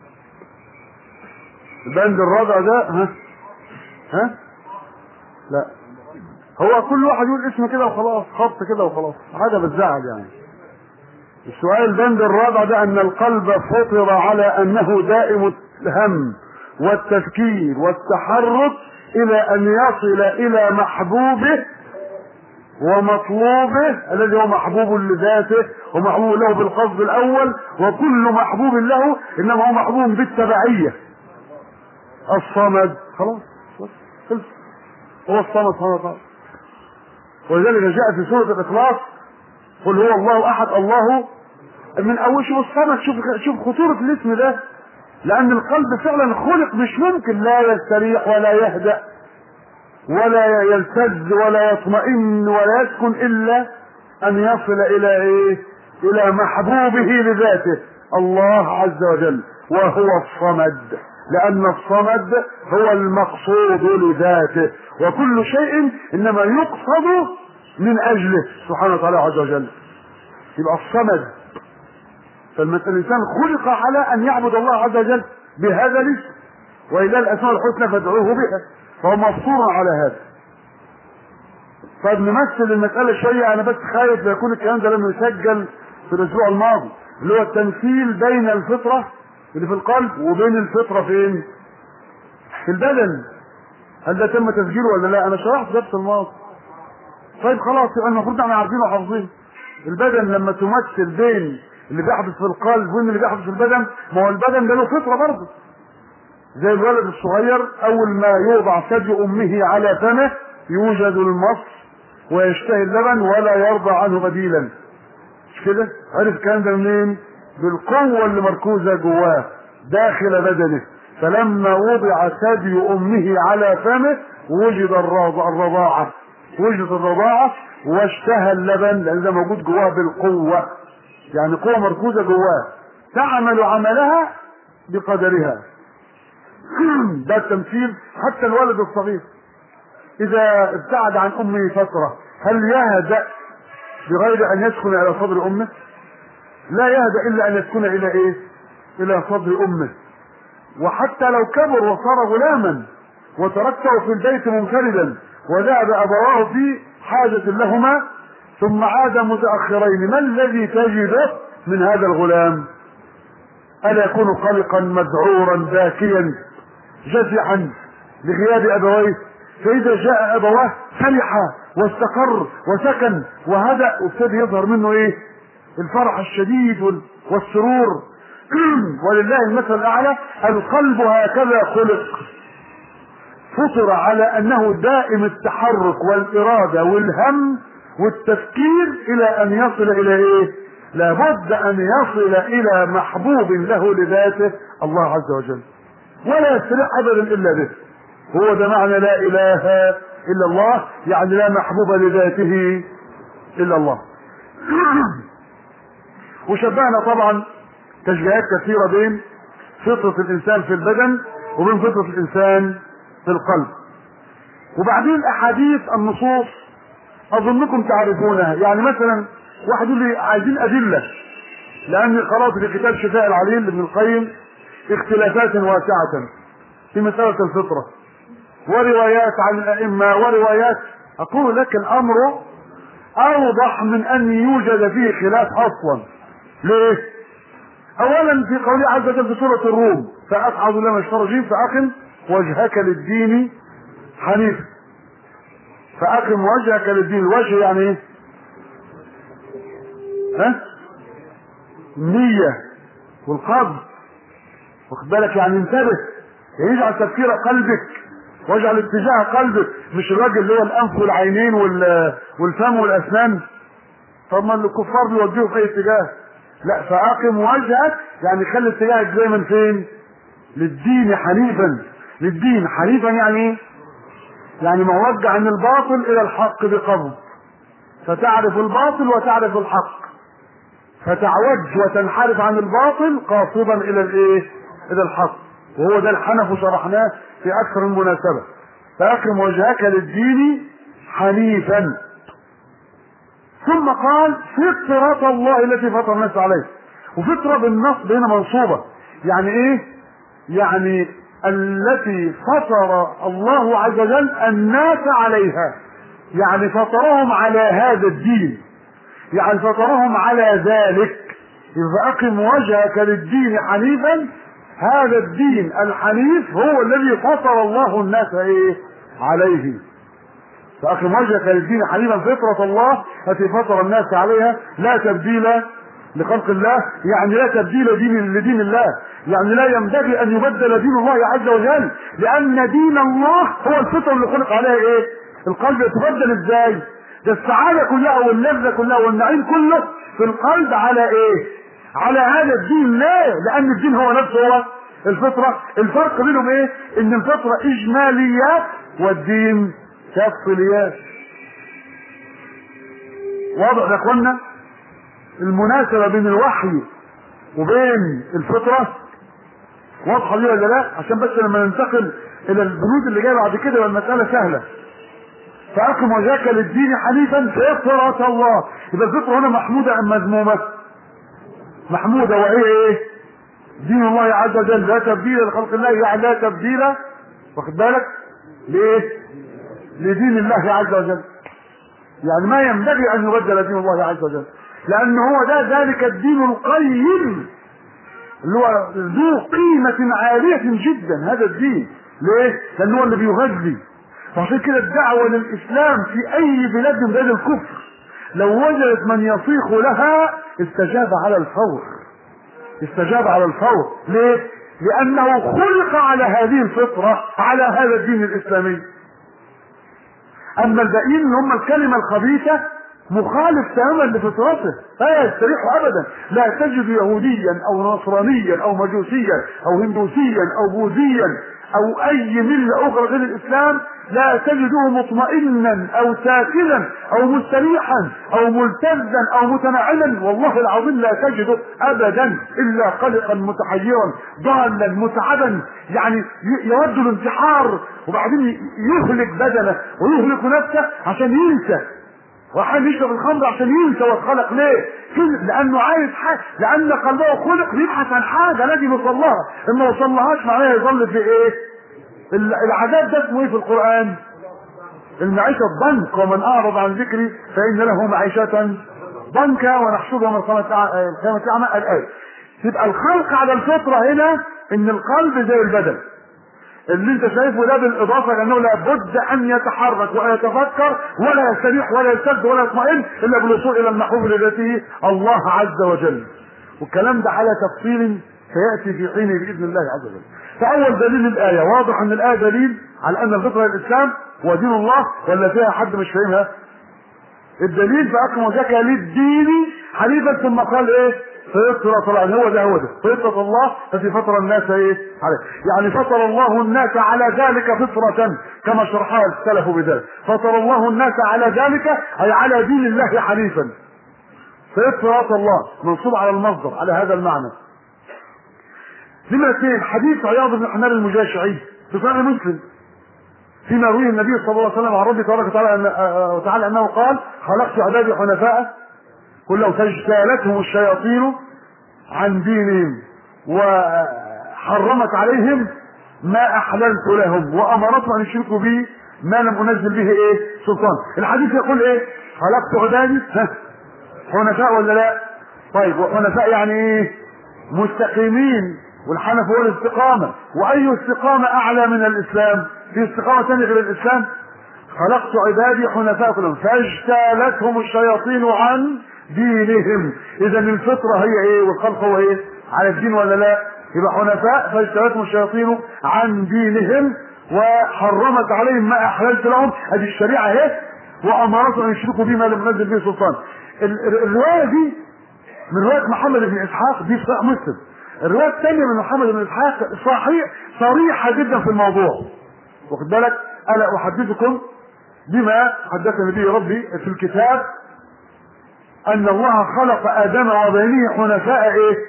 البند الرابع ده ها ها لا هو كل واحد يقول اسم كده وخلاص خط كده وخلاص حاجه بتزعل يعني السؤال البند الرابع ده ان القلب فطر على انه دائم الهم والتفكير والتحرك الى ان يصل الى محبوبه ومطلوبه الذي هو محبوب لذاته ومحبوب له بالقصد الاول وكل محبوب له انما هو محبوب بالتبعيه الصمد خلاص خلص هو الصمد سبحانه وتعالى ولذلك جاء في سوره الاخلاص قل هو الله احد الله من اول شوف الصمد شوف شوف خطوره الاسم ده لان القلب فعلا خلق مش ممكن لا يستريح ولا يهدأ ولا يلتز ولا يطمئن ولا يسكن الا ان يصل الى ايه الى محبوبه لذاته الله عز وجل وهو الصمد لان الصمد هو المقصود لذاته وكل شيء انما يقصد من اجله سبحانه وتعالى عز وجل يبقى الصمد فالانسان خلق على ان يعبد الله عز وجل بهذا الاسم والى الاسماء الحسنى فادعوه بها فهو مفطور على هذا طيب نمثل المسألة شوية أنا بس خايف لا يكون الكلام ده لم يسجل في الأسبوع الماضي اللي هو التمثيل بين الفطرة اللي في القلب وبين الفطرة فين؟ في البدن هل ده تم تسجيله ولا لا؟ أنا شرحت درس الماضي طيب خلاص يبقى المفروض احنا عارفين وحافظين البدن لما تمثل بين اللي بيحدث في القلب وين اللي بيحدث في البدن ما هو البدن ده له فطرة برضه زي الولد الصغير اول ما يوضع ثدي امه على فمه يوجد المص ويشتهي اللبن ولا يرضى عنه بديلا مش كده عرف الكلام ده منين بالقوة اللي مركوزة جواه داخل بدنه فلما وضع ثدي امه على فمه وجد الرضاعة وجد الرضاعة واشتهى اللبن لان ده موجود جواه بالقوة يعني قوة مركوزة جواه تعمل عملها بقدرها ده التمثيل حتى الولد الصغير اذا ابتعد عن امه فترة هل يهدأ بغير ان يسكن الى صدر امه لا يهدأ الا ان يسكن الى ايه الى صدر امه وحتى لو كبر وصار غلاما وتركته في البيت منفردا وذهب ابواه في حاجة لهما ثم عاد متأخرين ما الذي تجده من هذا الغلام ألا يكون قلقا مذعورا باكيا جزعا لغياب أبويه فإذا جاء أبواه فرح واستقر وسكن وهدأ وابتدى يظهر منه إيه الفرح الشديد والسرور ولله المثل الأعلى القلب هكذا خلق فطر على أنه دائم التحرك والإرادة والهم والتفكير إلى أن يصل إلى إيه لابد أن يصل إلى محبوب له لذاته الله عز وجل ولا يستطيع أبدا إلا به هو ده معنى لا إله إلا الله يعني لا محبوب لذاته إلا الله وشبهنا طبعا تشبيهات كثيرة بين فطرة الإنسان في البدن وبين فطرة الإنسان في القلب وبعدين الأحاديث النصوص أظنكم تعرفونها يعني مثلا واحد يقول لي عايزين أدلة لأني قرأت في كتاب شفاء العليل لابن القيم اختلافات واسعة في مسألة الفطرة وروايات عن الأئمة وروايات أقول لك الأمر أوضح من أن يوجد فيه خلاف أصلا ليه؟ أولا في قوله عز وجل في سورة الروم فأصعد لما اشترى فأقم وجهك للدين حنيفا فأقم وجهك للدين الوجه يعني ايه؟ ها؟ النية والقبض واخد بالك يعني انتبه يعني يجعل تفكير قلبك واجعل اتجاه قلبك مش الراجل اللي هو الانف والعينين والفم والاسنان طب ما الكفار بيوجهوا في اي اتجاه لا فاقم وجهك يعني خلي اتجاهك دايما فين للدين حنيفا للدين حنيفا يعني ايه يعني موجه عن الباطل الى الحق بقبض فتعرف الباطل وتعرف الحق فتعوج وتنحرف عن الباطل قاصدا الى الايه الى الحق وهو ده الحنف شرحناه في اكثر من مناسبه فاقم وجهك للدين حنيفا ثم قال فطرة الله التي فطر الناس عليه وفطرة بالنصب هنا منصوبة يعني ايه يعني التي فطر الله عز وجل الناس عليها يعني فطرهم على هذا الدين يعني فطرهم على ذلك إذا أقم وجهك للدين حنيفا هذا الدين الحنيف هو الذي فطر الله الناس ايه عليه فأقم وجهك للدين حنيفا فطرة الله التي فطر الناس عليها لا تبديل لخلق الله يعني لا تبديل دين لدين الله يعني لا ينبغي ان يبدل دين الله عز وجل لان دين الله هو الفطره اللي خلق عليها ايه القلب يتبدل ازاي ده السعاده كلها واللذه كلها والنعيم كله في القلب على ايه على هذا الدين لا لان الدين هو نفسه هو الفطره الفرق بينهم ايه ان الفطره اجماليات والدين تفصيليات واضح يا اخوانا المناسبة بين الوحي وبين الفطرة واضحة دي ولا لا؟ عشان بس لما ننتقل إلى البنود اللي جاية بعد كده يبقى المسألة سهلة. فأقم وجهك للدين حنيفا فطرة الله. يبقى الفطرة هنا محمودة أم مذمومة؟ محمودة وهي إيه؟ دين الله عز وجل لا تبديل لخلق الله يعني لا تبديل واخد بالك؟ لإيه؟ لدين الله عز وجل. يعني ما ينبغي أن يبدل دين الله عز وجل. لان هو ده ذلك الدين القيم اللي هو ذو قيمة عالية جدا هذا الدين ليه؟ لان هو اللي بيغذي وعشان كده الدعوة للاسلام في اي بلاد من بلاد الكفر لو وجدت من يصيخ لها استجاب على الفور استجاب على الفور ليه؟ لانه خلق على هذه الفطرة على هذا الدين الاسلامي اما الباقيين اللي هم الكلمة الخبيثة مخالف تماما لفطرته لا يستريح ابدا لا تجد يهوديا او نصرانيا او مجوسيا او هندوسيا او بوذيا او اي مله اخرى غير الاسلام لا تجده مطمئنا او ساكنا او مستريحا او ملتزا او متنعما والله العظيم لا تجده ابدا الا قلقا متحيرا ضالا متعبا يعني يود الانتحار وبعدين يهلك بدنه ويهلك نفسه عشان ينسى واحد يشرب الخمر عشان ينسى واتخلق ليه؟ لانه عايز حاجه لان قلبه خلق يبحث عن حاجه لازم يوصل لها اما ما وصلهاش معناها يظل في ايه؟ العذاب ده اسمه ايه في القران؟ المعيشه الضنك ومن اعرض عن ذكري فان له معيشه ضنكا ونحشره من القيامه اعمى الايه يبقى الخلق على الفطره هنا ان القلب زي البدن اللي انت شايفه ده بالاضافه لانه لابد ان يتحرك وان يتفكر ولا يستريح ولا يستد ولا يطمئن الا بالوصول الى المحبوب لذاته الله عز وجل والكلام ده على تفصيل سياتي في حينه باذن الله عز وجل فاول دليل الايه واضح ان الايه دليل على ان الفطره الاسلام هو دين الله ولا فيها حد مش فاهمها الدليل فاقم وجهك للدين حنيفا ثم قال ايه فطرة طبعا هو ده هو ده فطرة الله التي فطر الناس ايه عليه يعني فطر الله الناس على ذلك فطرة كما شرحها السلف بذلك فطر الله الناس على ذلك اي على دين الله حنيفا فطرة الله منصوب على المصدر على هذا المعنى نمرة اثنين حديث عياض بن حمار المجاشعي في صحيح مسلم فيما روي النبي صلى الله عليه وسلم عن ربي تبارك وتعالى وتعالى انه قال خلقت عبادي حنفاء كلهم فاجتالتهم الشياطين عن دينهم وحرمت عليهم ما احللت لهم وامرتهم ان يشركوا بي ما لم انزل به ايه سلطان الحديث يقول ايه خلقت عبادي حنفاء ولا لا طيب وحنفاء يعني ايه مستقيمين والحنف هو الاستقامة واي استقامة اعلى من الاسلام في استقامة ثانية غير الاسلام خلقت عبادي حنفاء كلهم فاجتالتهم الشياطين عن دينهم اذا الفطرة هي ايه والخلق هو ايه على الدين ولا لا يبقى حنفاء فاجتالتهم الشياطين عن دينهم وحرمت عليهم ما احللت لهم هذه الشريعة اهي وامرتهم ان يشركوا بما لم ينزل به سلطان الرواية دي من رواية محمد بن اسحاق دي صحيح مسلم الرواية الثانية من محمد بن اسحاق صحيح صريحة جدا في الموضوع واخد بالك الا احدثكم بما حدثني به ربي في الكتاب ان الله خلق ادم وبنيه حنفاء ايه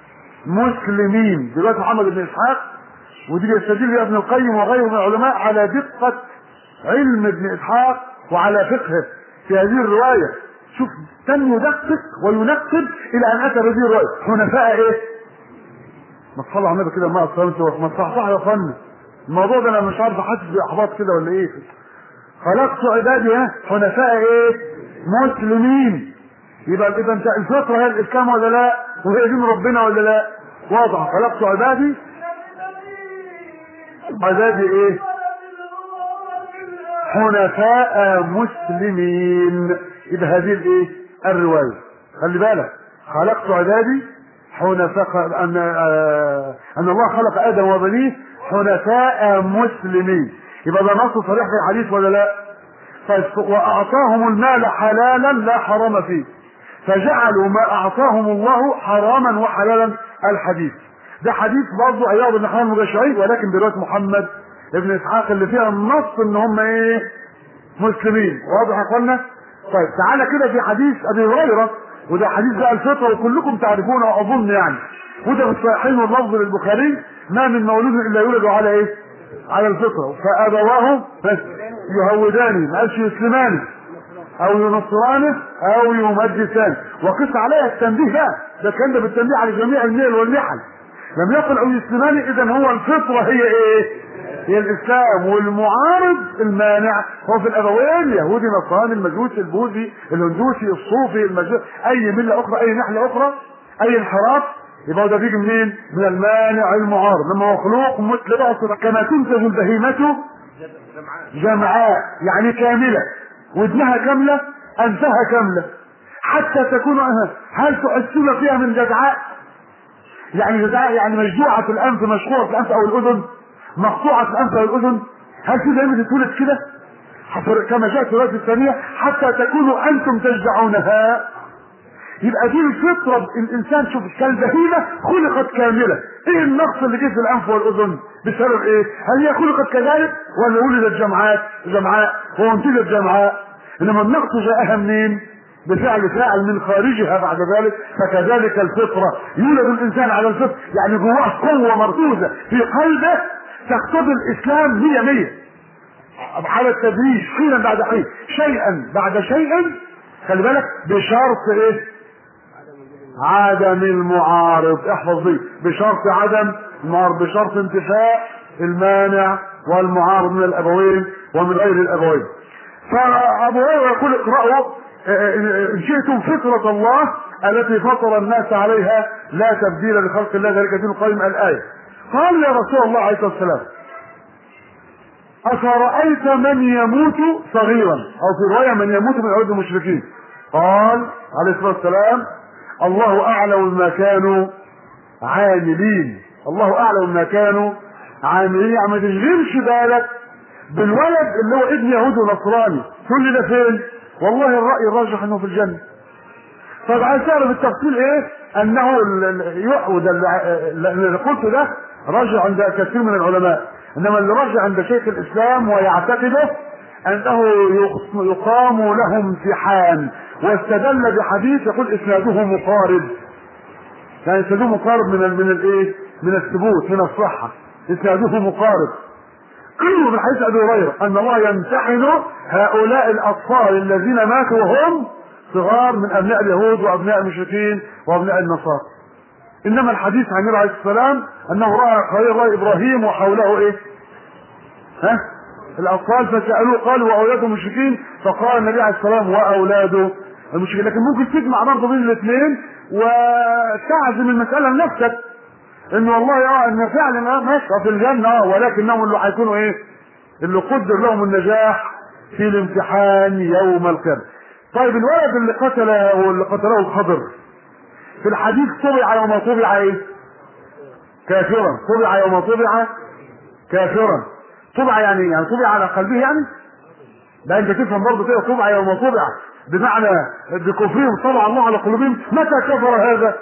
مسلمين دلوقتي محمد بن اسحاق ودي يستدل بها ابن القيم وغيره من العلماء على دقة علم ابن اسحاق وعلى فقهه في هذه الرواية شوف تم يدقق وينقب الى ان اتى بهذه الرواية حنفاء ايه ما تصلى على النبي كده ما اصلا ما تصحصح يا فن الموضوع ده انا مش عارف احسس باحباط كده ولا ايه خلقت عبادي حنفاء ايه مسلمين يبقى اذا انت الفطره هي الاسلام ولا لا وهي دين ربنا ولا لا واضح خلقت عبادي عبادي ايه حنفاء مسلمين يبقى هذه الايه الروايه خلي بالك خلقت عبادي حنفاء ان آه، ان الله خلق ادم وبنيه حنفاء مسلمين يبقى ده نص صريح في الحديث ولا لا؟ طيب واعطاهم المال حلالا لا حرام فيه فجعلوا ما اعطاهم الله حراما وحلالا الحديث ده حديث برضه ايوب بن حمام المجاشعي ولكن بروايه محمد ابن اسحاق اللي فيها النص ان هم ايه مسلمين واضح يا اخوانا طيب تعالى كده في حديث ابي هريره وده حديث بقى الفطره وكلكم تعرفونه اظن يعني وده في الصحيحين واللفظ للبخاري ما من مولود الا يولد على ايه على الفطره فابواه بس يهوداني ما قالش يسلماني او ينصرانه او يمجسانه وقس عليها التنبيه بقى ده كان ده بالتنبيه على جميع الميل والنحل لم يقل او يسلماني اذا هو الفطره هي ايه هي الاسلام والمعارض المانع هو في الابوين يهودي نصراني المجوسي البوذي الهندوسي الصوفي المجوسي اي مله اخرى اي نحله اخرى اي انحراف يبقى ده بيجي منين؟ من المانع المعارض لما هو مخلوق مثل بعض كما تنتج البهيمه جمعاء يعني كامله ودنها كامله انفها كامله حتى تكون هل تحسون فيها من جدعاء؟ يعني جدعاء يعني مجدوعه في الانف مشقوقه في الانف او الاذن مقطوعة الأنف والأذن هل في دائما تتولد كده كما جاء في الرواية الثانية حتى تكونوا أنتم تجدعونها يبقى دي الفطرة الإنسان شوف كالبهيمة خلقت كاملة إيه النقص اللي جه في الأنف والأذن بسبب إيه؟ هل هي خلقت كذلك ولا ولدت جمعات جمعاء وانتجت جمعاء إنما النقص جاءها منين؟ بفعل فاعل من خارجها بعد ذلك فكذلك الفطرة يولد الإنسان على الفطرة يعني جواه قوة مركوزة في قلبه تقتضي الاسلام مية مية على التدريج حينا بعد حين شيئا بعد شيء خلي بالك بشرط ايه عدم المعارض احفظ دي بشرط عدم المعارض بشرط انتفاء المانع والمعارض من الابوين ومن غير الابوين فابو هريره يقول اقرأوا ان شئتم فطرة الله التي فطر الناس عليها لا تبديل لخلق الله ذلك دين القيم الايه قال يا رسول الله عليه الصلاه والسلام أفرأيت من يموت صغيرا أو في رواية من يموت من عود المشركين قال عليه الصلاة والسلام الله أعلم بما كانوا عاملين الله أعلم بما كانوا عاملين يعني ما تشغلش بالك بالولد اللي هو ابن يهودي ونصراني تقول لي ده فين؟ والله الرأي الراجح انه في الجنة طب عايز تعرف التفصيل ايه؟ انه يعود اللي قلته ده راجع عند كثير من العلماء انما اللي راجع عند شيخ الاسلام ويعتقده انه يقام له امتحان واستدل بحديث يقول اسناده مقارب يعني اسناده مقارب من ال من الايه؟ من الثبوت من الصحه اسناده مقارب قيل من حديث ابي هريره ان الله يمتحن هؤلاء الاطفال الذين ماتوا وهم صغار من ابناء اليهود وابناء المشركين وابناء النصارى انما الحديث عن النبي عليه السلام انه راى خليل الله ابراهيم وحوله ايه ها الاطفال فسالوه قالوا واولاده مشركين فقال النبي عليه السلام واولاده المشركين لكن ممكن تجمع برضه بين الاثنين وتعزم المساله لنفسك ان والله اه ان فعلا اه ماشي في الجنه اه ولكنهم اللي هيكونوا ايه اللي قدر لهم النجاح في الامتحان يوم القيامه طيب الولد اللي قتله واللي قتله الخضر في الحديث طبع يوم طبع ايه كافرا طبع يوم طبع كافرا طبع يعني يعني طبع على قلبه يعني ده انت تفهم برضه كده طبع يوم طبع بمعنى بكفرهم طبع الله على قلوبهم متى كفر هذا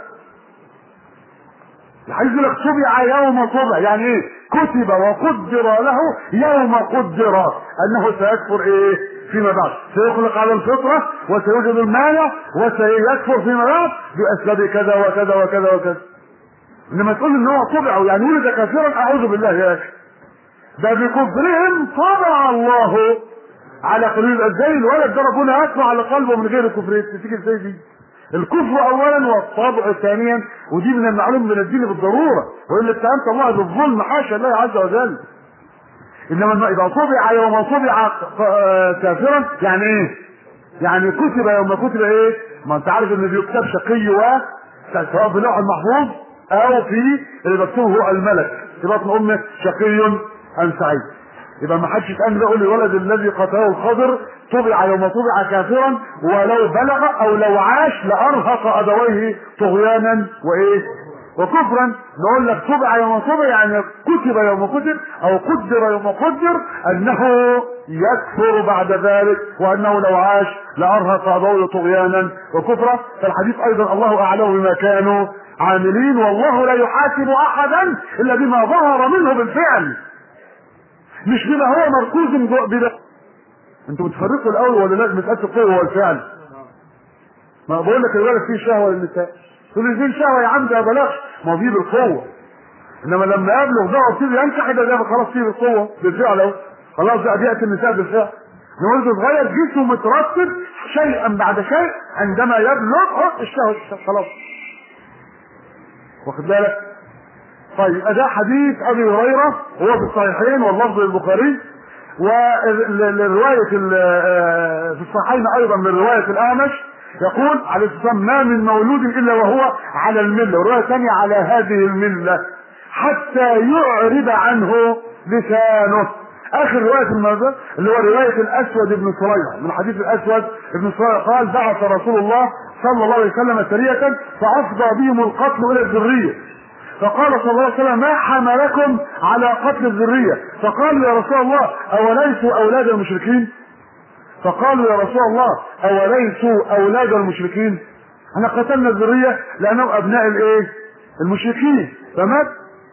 الحديث لك طبع يوم طبع يعني ايه كتب وقدر له يوم قدر انه سيكفر ايه فيما بعد سيخلق على الفطرة وسيوجد المانع وسيكفر فيما بعد بأسباب كذا وكذا وكذا وكذا انما تقول ان هو طبع يعني ولد كافرا اعوذ بالله يا اخي ده بكفرهم طبع الله على قلوب ازاي الولد ده ربنا يطبع على قلبه من غير كفر تيجي ازاي دي الكفر اولا والطبع ثانيا ودي من المعلوم من الدين بالضروره والا اتهمت الله بالظلم حاشا الله عز وجل انما اذا طبع يوم طبع كافرا يعني ايه؟ يعني كتب يوم كتب ايه؟ ما انت عارف ان بيكتب شقي و سواء في اللوح المحفوظ او في اللي مكتوب هو الملك في بطن امه شقي ام سعيد يبقى ما حدش يتأمل يقول الولد الذي قتله الخضر طبع يوم طبع كافرا ولو بلغ او لو عاش لارهق ابويه طغيانا وايه وكفرا نقول لك طبع يوم طبع يعني كتب يوم كتب او قدر يوم قدر انه يكفر بعد ذلك وانه لو عاش لارهق ابويه طغيانا وكفرا فالحديث ايضا الله اعلم بما كانوا عاملين والله لا يحاسب احدا الا بما ظهر منه بالفعل مش بما هو مركوز بما انتوا بتفرقوا الاول ولا لا مساله القوه والفعل ما بقول لك الولد فيه شهوه للنساء تقول لي فين شهوه يا عم ده بلاش ما هو فيه بالقوه انما لما يبلغ بقى ويبتدي ينكح يبقى ده خلاص فيه بالقوه بالفعل اهو خلاص بقى بياتي النساء بالفعل نقول صغير جسمه مترتب شيئا بعد شيء عندما يبلغ الشهوه خلاص واخد بالك طيب ده حديث ابي هريره هو في الصحيحين واللفظ للبخاري ولروايه في الصحيحين ايضا من روايه الاعمش يقول عليه الصلاه والسلام ما من مولود الا وهو على المله وروايه ثانيه على هذه المله حتى يعرض عنه لسانه اخر روايه الموضوع اللي هو روايه الاسود بن سريع من حديث الاسود بن سريع قال بعث رسول الله صلى الله عليه وسلم سريه فافضى بهم القتل الى الذريه فقال صلى الله عليه وسلم ما حملكم على قتل الذريه فقالوا يا رسول الله اوليسوا اولاد المشركين فقالوا يا رسول الله اوليسوا اولاد المشركين احنا قتلنا الذريه لانهم ابناء الايه المشركين فمات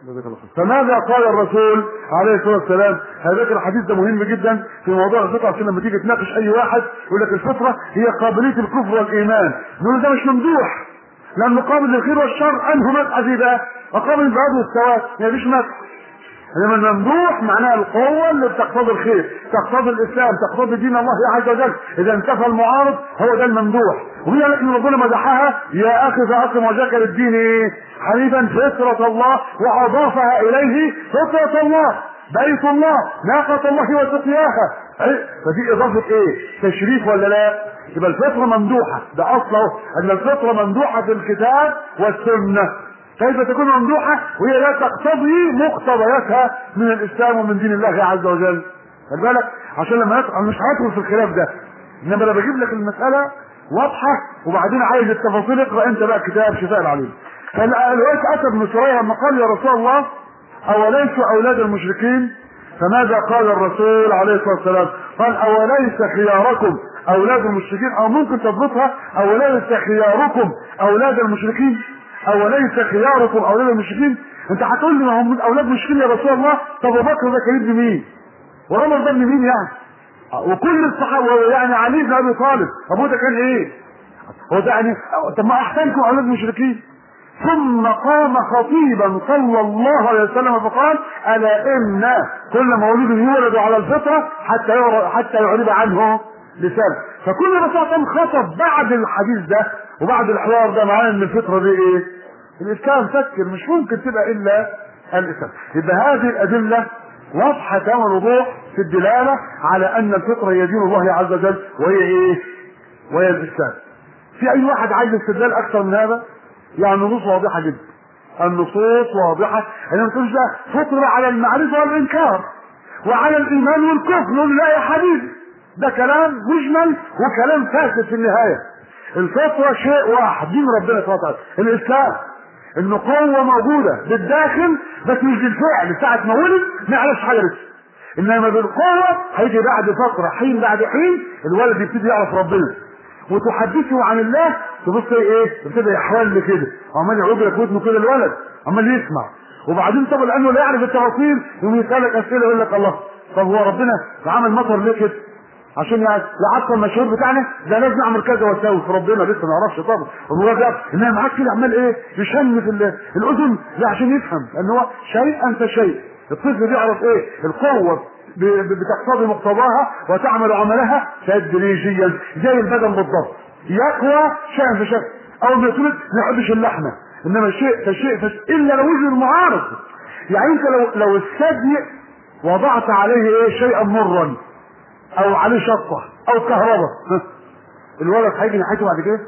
فماذا قال الرسول عليه الصلاه والسلام هذا الحديث ده مهم جدا في موضوع الفطره عشان لما تيجي تناقش اي واحد يقول لك الفطره هي قابليه الكفر والايمان نقول ده مش ممدوح لان قابل للخير والشر انه مدح في ده وقابل البعد والسواد يعني مفيش مدح انما الممدوح معناها القوة اللي بتقتضي الخير، تقتضي الاسلام، تقتضي دين الله عز وجل، اذا انتفى المعارض هو ده الممدوح، وهي لكن ربنا مدحها يا اخي فاقم وجهك للدين ايه؟ حنيفا فطرة الله واضافها اليه فطرة الله، بيت الله، ناقة الله وسقياها، فدي اضافة ايه؟ تشريف ولا لا؟ يبقى الفطرة ممدوحة، ده اصله ان الفطرة ممدوحة في الكتاب والسنة، كيف تكون ممدوحة وهي لا تقتضي مقتضياتها من الإسلام ومن دين الله عز وجل خد بالك عشان لما ندخل مش هدخل في الخلاف ده انما انا بجيب لك المسألة واضحة وبعدين عايز التفاصيل اقرا انت بقى كتاب شفاء العليم فالوقت اتى ابن سريع لما قال يا رسول الله اوليس اولاد المشركين فماذا قال الرسول عليه الصلاه والسلام؟ قال اوليس خياركم اولاد المشركين او ممكن تضبطها اوليس خياركم اولاد المشركين اوليس خياركم اولاد المشركين انت هتقول لي ما هم اولاد مشركين يا رسول الله طب ابو بكر ده كان ابن مين وعمر ده ابن مين يعني وكل الصحابه يعني علي بن ابي طالب ابوه ده كان ايه هو ده يعني طب ما احسنكم اولاد مشركين ثم قام خطيبا صلى الله عليه وسلم فقال الا ان كل مولود يولد على الفطره حتى يعرض حتى يعرض عنه لسان فكل الرسول خطب بعد الحديث ده وبعد الحوار ده معاه ان الفطره دي ايه؟ الاسلام فكر مش ممكن تبقى الا الاسلام يبقى هذه الادله واضحه تمام الوضوح في الدلاله على ان الفطره هي دين الله عز وجل وهي ايه؟ وهي الاسلام. في اي واحد عايز استدلال اكثر من هذا؟ يعني النصوص واضحه جدا. النصوص واضحه انا ما تقولش ده فطره على المعرفه والانكار وعلى الايمان والكفر نقول لا يا حبيبي ده كلام مجمل وكلام فاسد في النهايه. الفطره شيء واحد دين ربنا سبحانه وتعالى الاسلام انه قوه موجوده بالداخل بس مش بالفعل ساعه ما ولد ما يعرفش حاجه لسه انما بالقوه هيجي بعد فتره حين بعد حين الولد يبتدي يعرف ربنا وتحدثه عن الله تبص ايه يبتدي يحول كده عمال يعوج لك ودنه كده الولد عمال يسمع وبعدين طب لانه لا يعرف التفاصيل يقوم يسالك اسئله يقول لك الله طب هو ربنا عمل مطر ليه كده عشان يعني العطر المشهور بتاعنا ده لازم اعمل كذا واسوي في ربنا لسه ما يعرفش طبعا هو ده انما معاك كده عمال ايه يشن في الاذن لا عشان يفهم ان هو شيئا فشيء الطفل بيعرف ايه القوه بتقتضي مقتضاها وتعمل عملها تدريجيا زي البدن بالضبط يقوى شيئا فشيء اول ما يتولد ما يحبش اللحمه انما شيء فشيء فشيء الا لو وجد المعارض يعني انت لو لو الثدي وضعت عليه ايه شيئا مرا او عليه شطه او كهرباء الولد هيجي ناحيته بعد كده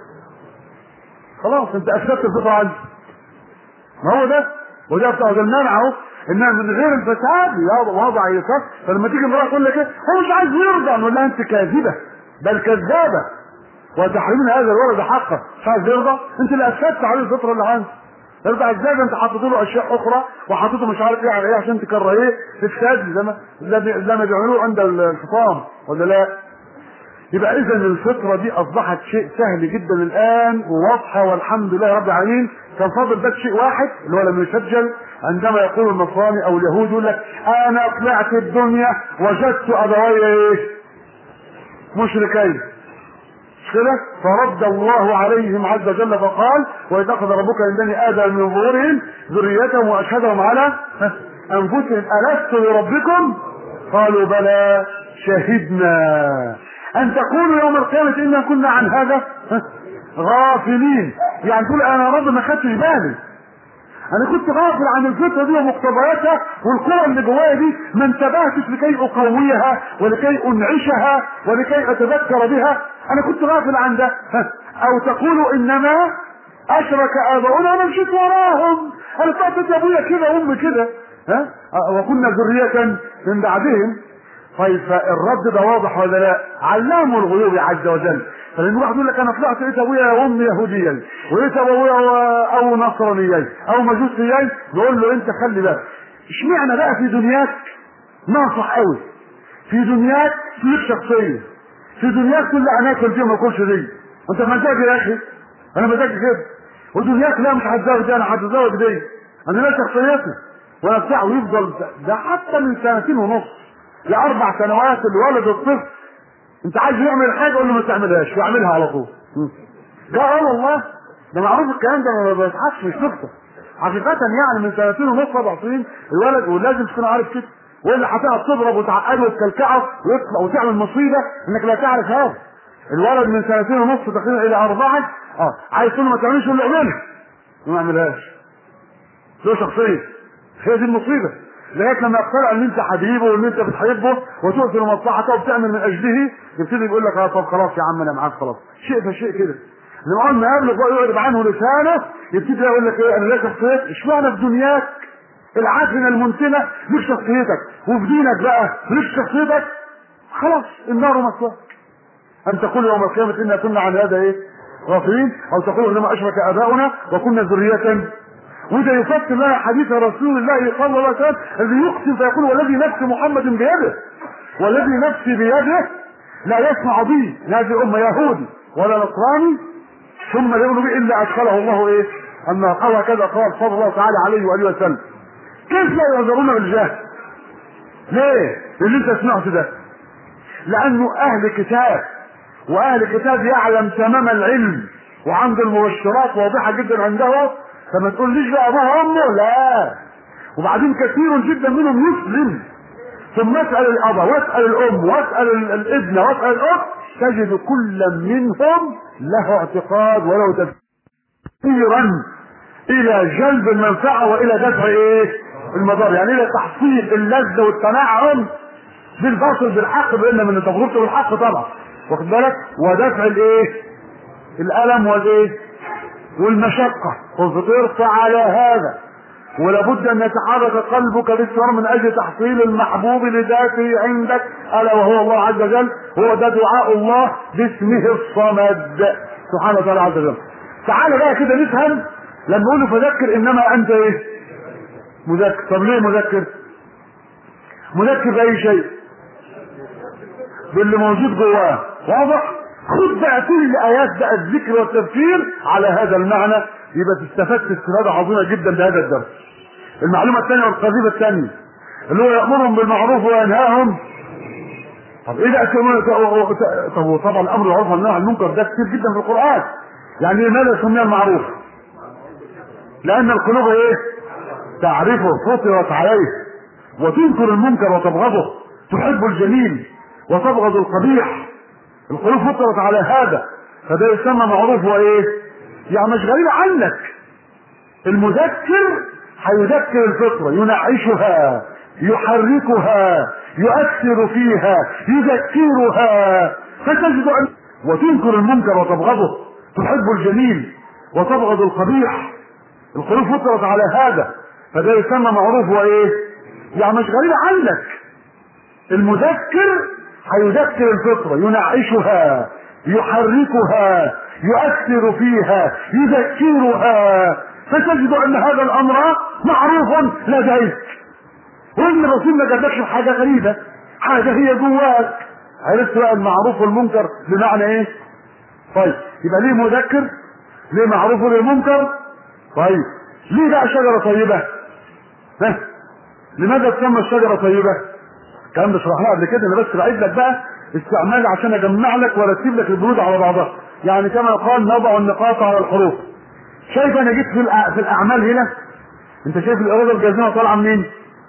خلاص انت افسدت الفطره عنده ما هو ده وده بتاع المنع اهو انها من غير الفساد وضع يسار فلما تيجي امراه تقول لك ايه هو مش عايز يرضع نقول لها انت كاذبه بل كذابه وتحرمين هذا الولد حقه مش عايز يرضى انت اللي افسدت عليه الفطره اللي عنده يرضع ازاي ده انت حطيت له اشياء اخرى وحطيته مش عارف ايه على ايه عشان تكرهيه تفسد زي ما زي ما بيعملوه عند الفطام ولا لا يبقى اذا الفطره دي اصبحت شيء سهل جدا الان وواضحه والحمد لله رب العالمين كان فاضل بس شيء واحد اللي هو لم يسجل عندما يقول النصراني او اليهود يقول لك انا طلعت الدنيا وجدت ابوي ايه مشركين مش كده فرد الله عليهم عز وجل فقال واذا اخذ ربك من بني ادم من ظهورهم ذريتهم واشهدهم على انفسهم الست بربكم قالوا بلى شهدنا ان تقولوا يوم القيامه انا كنا عن هذا غافلين يعني تقول انا رب ما خدتش بالي انا كنت غافل عن الفطره دي ومقتضياتها والقوى اللي جوايا دي ما انتبهتش لكي اقويها ولكي انعشها ولكي اتذكر بها انا كنت غافل عن ده او تقولوا انما اشرك اباؤنا وانا مشيت وراهم انا طلعت ابويا كده وامي كده ها وكنا ذريه من بعدهم طيب فالرد ده واضح ولا لا؟ علموا الغيوب عز وجل فلان واحد يقول لك انا طلعت لقيت ابويا وامي يهوديا ولقيت ابويا او نصرانيا او مجوسيا يقول له انت خلي بالك اشمعنى بقى في دنياك ناصح قوي في دنياك ليك شخصيه في دنياك كل هناكل دي وما اكلش دي انت مزاجي يا اخي انا مزاجي كده ودنياك لا مش هتزوج دي انا هتزوج دي انا لا شخصيتي ولا بتاع ويفضل ده حتى من سنتين ونص لاربع سنوات الولد الطفل انت عايز يعمل حاجه قول له ما تعملهاش واعملها على طول ده اه والله ده معروف الكلام ده ما بيضحكش مش نكته حقيقة يعني من سنتين ونص اربع سنين الولد ولازم تكون عارف كده واللي هتقعد تضرب وتعقده وتكلكعه ويطلع وتعمل مصيبه انك لا تعرف هذا الولد من سنتين ونص تقريبا الى اربعه اه عايز تقول له ما تعملش اللي اعملها ما اعملهاش له شخصيه هي دي المصيبه لغايه لما يقتنع ان انت حبيبه وان انت بتحبه وتؤثر مصلحته وبتعمل من اجله يبتدي يقول لك اه طب خلاص يا عم انا معاك خلاص شيء فشيء كده لما اول ما يقابلك بقى يقعد عنه لسانه يبتدي يقول لك ايه انا ليا شخصيت اشمعنى في دنياك العافنه المنتنه ليك شخصيتك وفي دينك بقى ليك شخصيتك خلاص النار مثواك ان تقول يوم القيامه انا كنا عن هذا ايه غافلين او تقول انما اشرك اباؤنا وكنا ذريه وده يفسر لنا حديث رسول الله صلى الله عليه وسلم الذي يقسم فيقول والذي نفس محمد بيده والذي نفسي بيده لا يسمع بي هذه امه يهودي ولا نصراني ثم لا يؤمن به الا ادخله الله ايه اما قال كذا قال صلى الله تعالى عليه واله وسلم كيف لا يعذرون بالجهل ليه اللي انت سمعت ده لانه اهل كتاب واهل كتاب يعلم تمام العلم وعنده المبشرات واضحه جدا عنده فما تقوليش بقى ابوه وامه لا وبعدين كثير جدا منهم يسلم ثم اسال الاب واسال الام واسال الابن واسال الاخت تجد كل منهم له اعتقاد ولو تفسيرا الى جلب المنفعه والى دفع ايه المضار يعني الى تحصيل اللذه والتنعم بالباطل بالحق بان من تجربته بالحق طبعا واخد بالك ودفع الايه الالم والايه والمشقة وفطرت على هذا ولابد ان يتحرك قلبك باستمرار من اجل تحصيل المحبوب لذاته عندك الا وهو الله عز وجل هو ده دعاء الله باسمه الصمد سبحانه وتعالى عز وجل تعال بقى كده نفهم لما نقول فذكر انما انت ايه مذكر طب ليه مذكر مذكر باي شيء باللي موجود جواه واضح خد بقى كل ايات بقى الذكر والتذكير على هذا المعنى يبقى تستفدت استفاده عظيمه جدا بهذا الدرس. المعلومه الثانيه والقضيه الثانيه اللي هو يامرهم بالمعروف وينهاهم طب ايه ده طب طبعا الامر بالمعروف والنهي عن المنكر ده كتير جدا في القران. يعني لماذا سمي المعروف؟ لان القلوب ايه؟ تعرفه فطرت عليه وتنكر المنكر وتبغضه تحب الجميل وتبغض القبيح القلوب فطرت على هذا فده يسمى معروف وايه يعني مش غريب عنك المذكر هيذكر الفطرة ينعشها يحركها يؤثر فيها يذكرها فتجد أن وتنكر المنكر وتبغضه تحب الجميل وتبغض القبيح القلوب فطرت على هذا فده يسمى معروف وايه يعني مش غريب عندك المذكر هيذكر الفطرة ينعشها يحركها يؤثر فيها يذكرها فتجد ان هذا الامر معروف لديك وان الرسول ما جابلكش حاجه غريبه حاجه هي جواك عرفت بقى المعروف والمنكر بمعنى ايه طيب يبقى ليه مذكر ليه معروف وليه منكر طيب ليه بقى شجره طيبه ها لماذا تسمى الشجره طيبه الكلام ده شرحناه قبل كده انا بس بعيد لك بقى استعمال عشان اجمع لك وارتب لك البنود على بعضها يعني كما قال نضع النقاط على الحروف شايف انا جيت في, الأع... في الاعمال هنا انت شايف الاراده الجازمه طالعه منين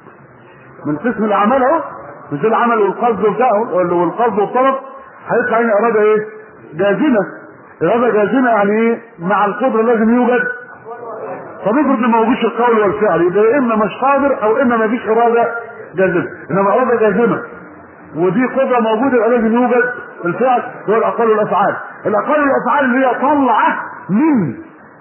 من قسم الاعمال اهو مش العمل والقصد بتاعه والقصد والطلب هيطلع هنا اراده ايه جازمه اراده جازمه يعني ايه مع القدره لازم يوجد طب افرض ما موجودش القول والفعل يبقى يا اما مش قادر او اما ما فيش اراده جازمه انما اراده جازمه ودي قدره موجوده يبقى لازم يوجد الفعل هو الاقوال والافعال الاقوال والافعال اللي هي طالعه من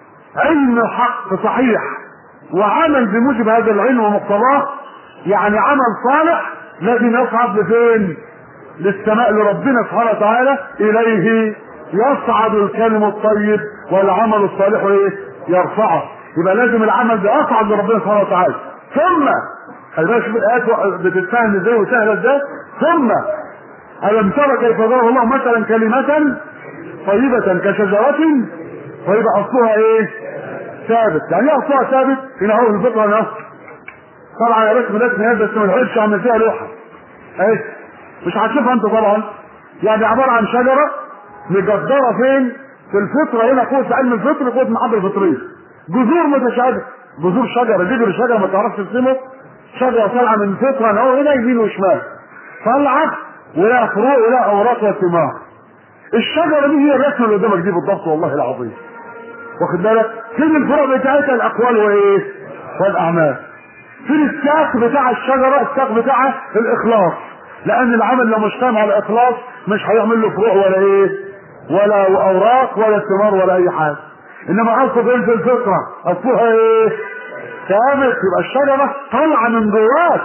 علم حق صحيح وعمل بموجب هذا العلم ومقتضاه يعني عمل صالح لازم يصعد لفين للسماء لربنا سبحانه وتعالى اليه يصعد الكلم الطيب والعمل الصالح ايه يرفعه يبقى لازم العمل ده يصعد لربنا سبحانه وتعالى ثم خلي بالك شوف الايات بتتفهم ازاي وسهله ازاي ثم الم ترى كيف ضرب الله مثلا كلمه طيبه كشجره فيبقى اصلها ايه ثابت يعني ايه اصلها ثابت هنا هو الفطره هنا طبعا يا رسم الاسم هذا بس ما نحبش اعمل فيها لوحه اهي مش هتشوفها انت طبعا يعني عباره عن شجره مجدره فين في الفطره هنا قوه علم الفطر قوه المحبه الفطريه جذور متشابهه جذور شجره جذر شجره ما تعرفش ترسمه شجره طالعه من فطره اهو هنا يمين وشمال طالعه ولها فروع ولها اوراق وثمار الشجره دي هي الرسمه اللي قدامك دي بالضبط والله العظيم واخد بالك فين الفروع بتاعتها الاقوال وايه والاعمال فين الساق بتاع الشجره الساق بتاعها الاخلاص لان العمل لو مش قام على الاخلاص مش هيعمل له فروع ولا ايه ولا اوراق ولا ثمار ولا اي حاجه انما اصل فين في الفطره اصلها ايه ثابت يبقى الشجره طالعه من جواك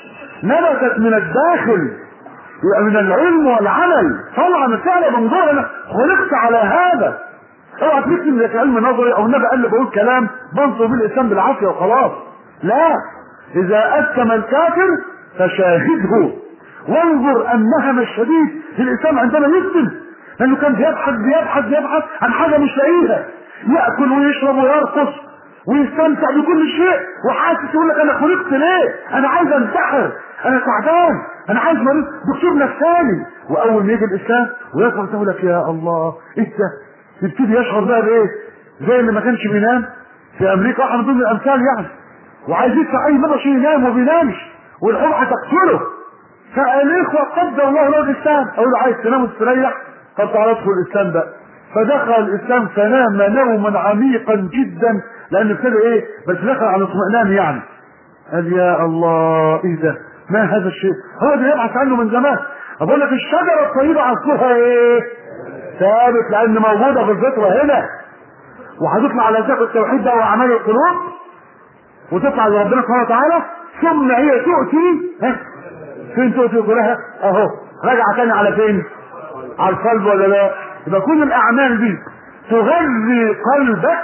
نبتت من الداخل يبقى من العلم والعمل طالعه من فعلا من جوه انا خلقت على هذا اوعى تفتكر انك علم نظري او النبي قال لي بقول كلام بنصر بيه الاسلام بالعافيه وخلاص لا اذا اسلم الكافر فشاهده وانظر النهم الشديد في الاسلام عندما يسلم لانه كان بيبحث بيبحث بيبحث عن حاجه مش لاقيها ياكل ويشرب ويرقص ويستمتع بكل شيء وحاسس يقول لك انا خلقت ليه؟ انا عايز انتحر انا تعبان انا عايز مريض دكتور نفساني واول ما يجي الاسلام ويقرا يقول لك يا الله ايه ده؟ يبتدي يشعر بقى بايه؟ زي اللي ما كانش بينام في امريكا واحد من ضمن الامثال يعني وعايز يدفع اي مبلغ عشان ينام وما بينامش والحب هتقتله فالاخوه قدر الله له الاسلام اقول له عايز تنام وتستريح طب تعالى ادخل الاسلام بقى فدخل الاسلام فنام نوما عميقا جدا لان ابتدى ايه بس دخل على اطمئنان يعني قال يا الله ايه ده ما هذا الشيء هو ده يبحث عنه من زمان اقول لك الشجره الطيبه اصلها ايه ثابت لان موجوده في الفطره هنا وهتطلع على ذات التوحيد ده واعمال القلوب وتطلع لربنا سبحانه وتعالى ثم هي تؤتي ها فين تؤتي كلها اهو راجع تاني على فين على القلب ولا لا يبقى كل الاعمال دي تغذي قلبك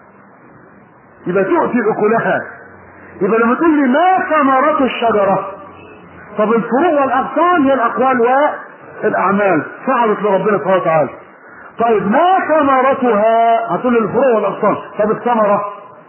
يبقى تؤتي اكلها يبقى لما تقول لي ما ثمرة الشجرة طب الفروع والاغصان هي الاقوال والاعمال صعدت لربنا سبحانه وتعالى طيب ما ثمرتها هتقول لي الفروع والاغصان طب الثمرة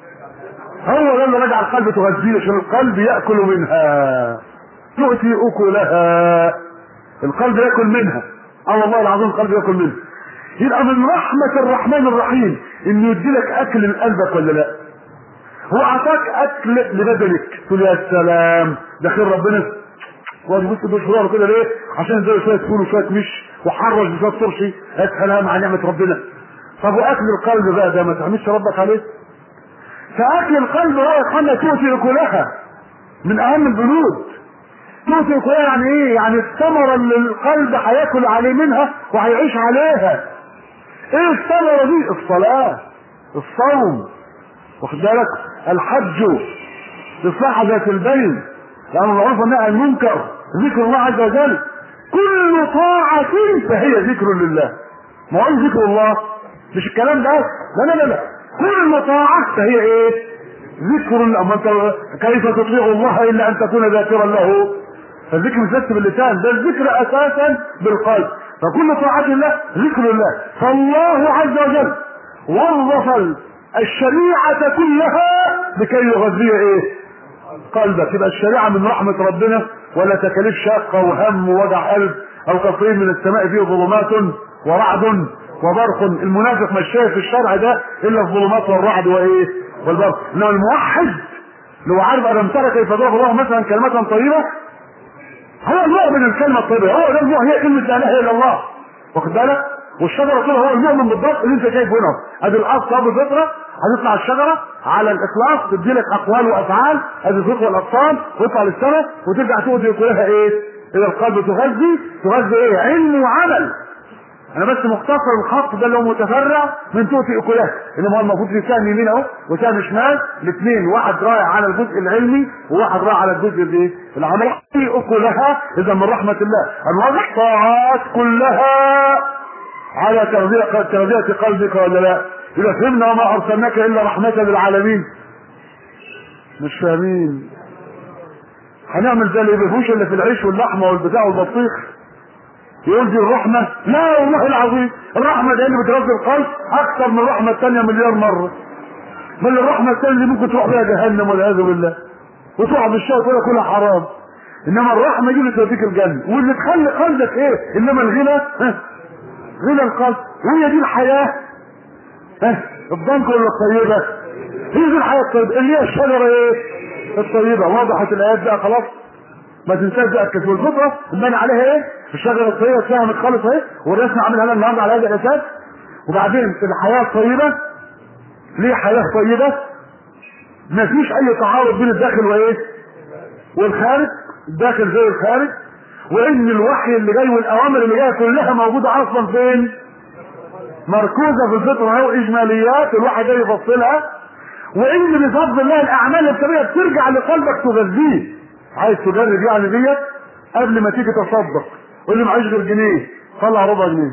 هو ده اللي رجع القلب تغذيه عشان القلب ياكل منها تؤتي اكلها القلب ياكل منها اه والله العظيم القلب ياكل منها يبقى من رحمة الرحمن الرحيم انه يديلك اكل لقلبك ولا لا هو اعطاك اكل لبدنك تقول يا سلام ده خير ربنا وقعد يبص بشراره كده ليه عشان زي شويه فول وشويه مش وحرج بشويه ترشي يا سلام على نعمه ربنا طب واكل القلب بقى ده ما تعملش ربك عليه فاكل القلب هو يا اخوانا تؤتي اكلها من اهم البنود تؤتي اكلها يعني ايه يعني الثمره اللي القلب هياكل عليه منها وهيعيش عليها ايه الثمره دي الصلاه الصوم واخد بالك الحج اصلاح ذات البين لأن المعروف والنهي عن المنكر ذكر الله عز وجل كل طاعة فهي ذكر لله ما هو ذكر الله مش الكلام ده لا لا لا لا كل طاعة فهي ايه ذكر الله انت كيف تطيع الله الا ان تكون ذاكرا له فالذكر مش بس باللسان ده الذكر اساسا بالقلب فكل طاعة الله ذكر الله فالله عز وجل وظف الشريعة كلها لكي يغذي ايه قلبك يبقى الشريعة من رحمة ربنا ولا تكاليف شاقة وهم ووجع قلب او كفرين من السماء فيه ظلمات ورعد وبرق المنافق مش شايف الشرع ده الا الظلمات والرعد وايه والبرق انما الموحد لو عارف الم ترى كيف ضرب الله مثلا كلمة طيبة هو المؤمن الكلمة الطيبة هو ده المؤمن هي كلمة لا اله الا الله واخد بالك والشجرة كده هو المؤمن بالضبط اللي انت شايفه هنا ادي الاصل ابو الفطرة هتطلع الشجرة على الاخلاص تدي لك اقوال وافعال ادي الفطرة والاطفال وتطلع للسماء وترجع تؤذي كلها ايه الى القلب تغذي تغذي ايه علم وعمل انا بس مختصر الخط ده اللي هو متفرع من تؤتي اكلها انما هو المفروض في سهم يمين اهو وسهم شمال الاثنين واحد رايح على الجزء العلمي وواحد رايح على الجزء الايه العملي اكلها اذا من رحمه الله الوضع الطاعات كلها على تغذية تغذية قلبك ولا لا؟ إذا فهمنا وما أرسلناك إلا رحمة للعالمين. مش فاهمين. هنعمل زي اللي بيفوش اللي في العيش واللحمة والبتاع والبطيخ. يقول دي الرحمة لا والله العظيم الرحمة دي اللي بتغذي القلب أكثر من الرحمة الثانية مليار مرة بل الرحمة الثانية اللي ممكن تروح بيها جهنم والعياذ بالله وتروح بالشهوة كلها كلها حرام إنما الرحمة دي اللي توديك الجنة واللي تخلي قلبك إيه إنما الغنى ها غنى القلب وهي دي الحياة ها الضنك ولا الطيبة هي دي الحياة الطيبة اللي هي الشجرة إيه الطيبة وضحت الآيات بقى خلاص ما تنساش بقى الكتب والفطره بنى عليها ايه؟ الشجره الطيبه اتفهمت خالص اهي والرسم عاملها لنا النهارده على هذا الاساس وبعدين الحياه الطيبه ليه حياه طيبه؟ ما فيش اي تعارض بين الداخل وايه؟ والخارج الداخل زي الخارج وان الوحي اللي جاي والاوامر اللي جايه كلها موجوده اصلا فين؟ مركوزه في الفطره اهو اجماليات الواحد جاي يفصلها وان بفضل الله الاعمال الكبيره بترجع لقلبك تغذيه عايز تجرب يعني ديت قبل ما تيجي تصدق قول لي معيش غير جنيه طلع ربع جنيه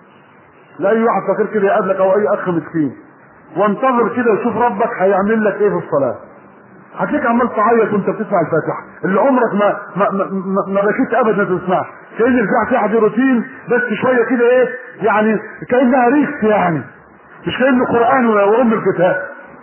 لاي واحد فقير كده يقابلك او اي اخ مسكين وانتظر كده وشوف ربك هيعمل لك ايه في الصلاه هتلاقيك عمال تعيط وانت بتسمع الفاتحه اللي عمرك ما ما ما, ما, ما بكيت ابدا تسمعها كان الفاتحه دي روتين بس شويه كده ايه يعني كانها ريخ يعني مش كانه قران وام الكتاب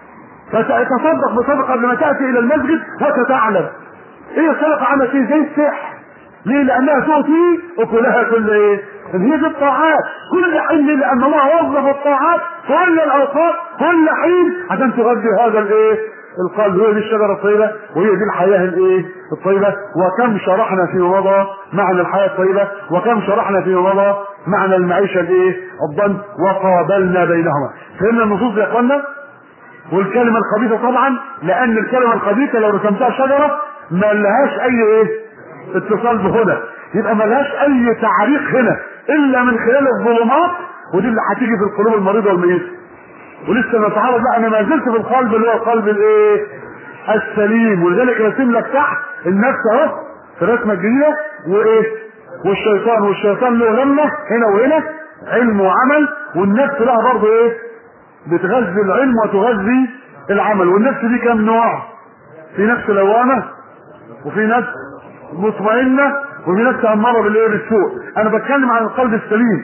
فتصدق بصدقه قبل ما تاتي الى المسجد وتتعلم ايه الصدقة عملت ايه زي السحر ليه لانها تؤتي اكلها كل ايه هي دي الطاعات كل حين لان الله وظف الطاعات كل الاوقات كل حين عشان تغذي هذا الايه القلب هي دي الشجرة الطيبة وهي دي الحياة الايه الطيبة وكم شرحنا في مضى معنى الحياة الطيبة وكم شرحنا في مضى معنى المعيشة الايه الضن وقابلنا بينهما فهمنا النصوص يا اخوانا والكلمة الخبيثة طبعا لان الكلمة الخبيثة لو رسمتها شجرة ما لهاش اي ايه اتصال بهدى يبقى ما لهاش اي تعريق هنا الا من خلال الظلمات ودي اللي هتيجي في القلوب المريضه والميته ولسه نتعرض بقى انا ما زلت في القلب اللي هو القلب الايه السليم ولذلك راسم لك تحت النفس اهو في الرسمه الجديده وايه والشيطان والشيطان له لمه هنا وهنا علم وعمل والنفس لها برضه ايه بتغذي العلم وتغذي العمل والنفس دي كام نوع في نفس لوامه وفي نفس مطمئنه وفي نفس اماره بالايه بالسوء انا بتكلم عن القلب السليم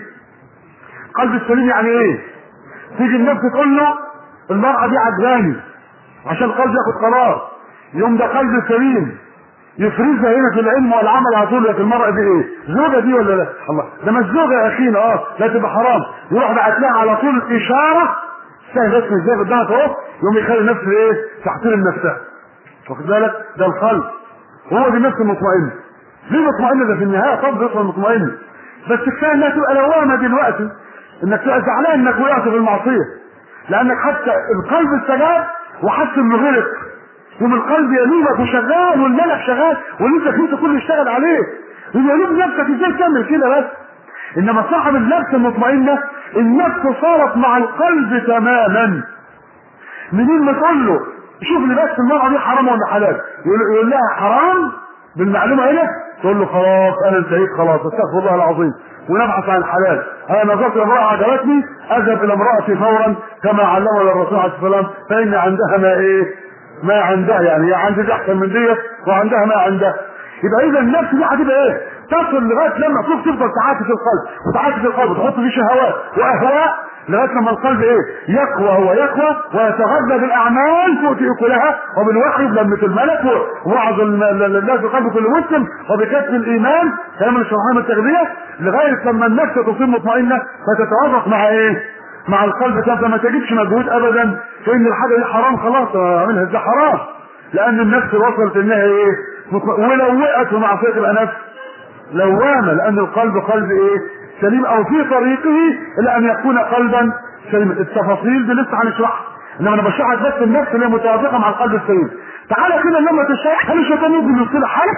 القلب السليم يعني ايه تيجي النفس تقول له المرأة دي عجباني عشان القلب ياخد قرار يوم ده قلب سليم يفرزها هنا في العلم والعمل على طول لك المرأة دي ايه زوجة دي ولا لا الله ده مش زوجة يا اخينا اه لا تبقى حرام يروح بعت لها على طول اشارة سهل اسم ازاي قدامك اهو يوم يخلي نفسه ايه تحترم نفسها واخد بالك ده القلب هو دي نفس المطمئن ليه مطمئن ده في النهايه طب يصل مطمئن بس كفايه انها تبقى لوامه دلوقتي انك تبقى زعلان انك وقعت في المعصيه لانك حتى القلب استجاب وحس انه غلط يوم القلب يلومك وشغال والملك شغال ولسه انت كله يشتغل عليه يلوم نفسك ازاي تعمل كده بس انما صاحب النفس المطمئنه النفس صارت مع القلب تماما منين ما تقول له شوف لباس المرأة دي حرام ولا حلال يقول, يقول لها حرام بالمعلومة هنا تقول له خلاص انا انتهيت خلاص استغفر الله العظيم ونبحث عن الحلال انا نظرت امرأة عجبتني اذهب الى امرأتي فورا كما علمنا الرسول عليه الصلاة والسلام فان عندها ما ايه ما عندها يعني هي عندي دي احسن من ديت وعندها ما عندها يبقى اذا النفس دي هتبقى ايه تصل لغايه لما تروح تفضل تعاكس القلب وتعاكس القلب وتحط فيه شهوات واهواء لغايه لما القلب ايه يقوى هو يقوى ويتغذى بالاعمال تؤتي اكلها وبالوحي بلمه الملك ووعظ الناس بقلب كل مسلم وبكسب الايمان كلام الشرحان التغذيه لغايه لما النفس تصير مطمئنه فتتوافق مع ايه؟ مع القلب كده ما تجدش مجهود ابدا في ان الحاجه دي حرام خلاص اعملها ازاي حرام لان النفس وصلت انها ايه؟ ولو وقعت في معصيه تبقى نفس لوامه لان القلب قلب ايه؟ سليم او في طريقه الى ان يكون قلبا سليما التفاصيل دي لسه هنشرحها انما انا بشرح بس النفس اللي هي متوافقه مع القلب السليم تعالى كده لما تشرح هل الشيطان يمكن يصير حرف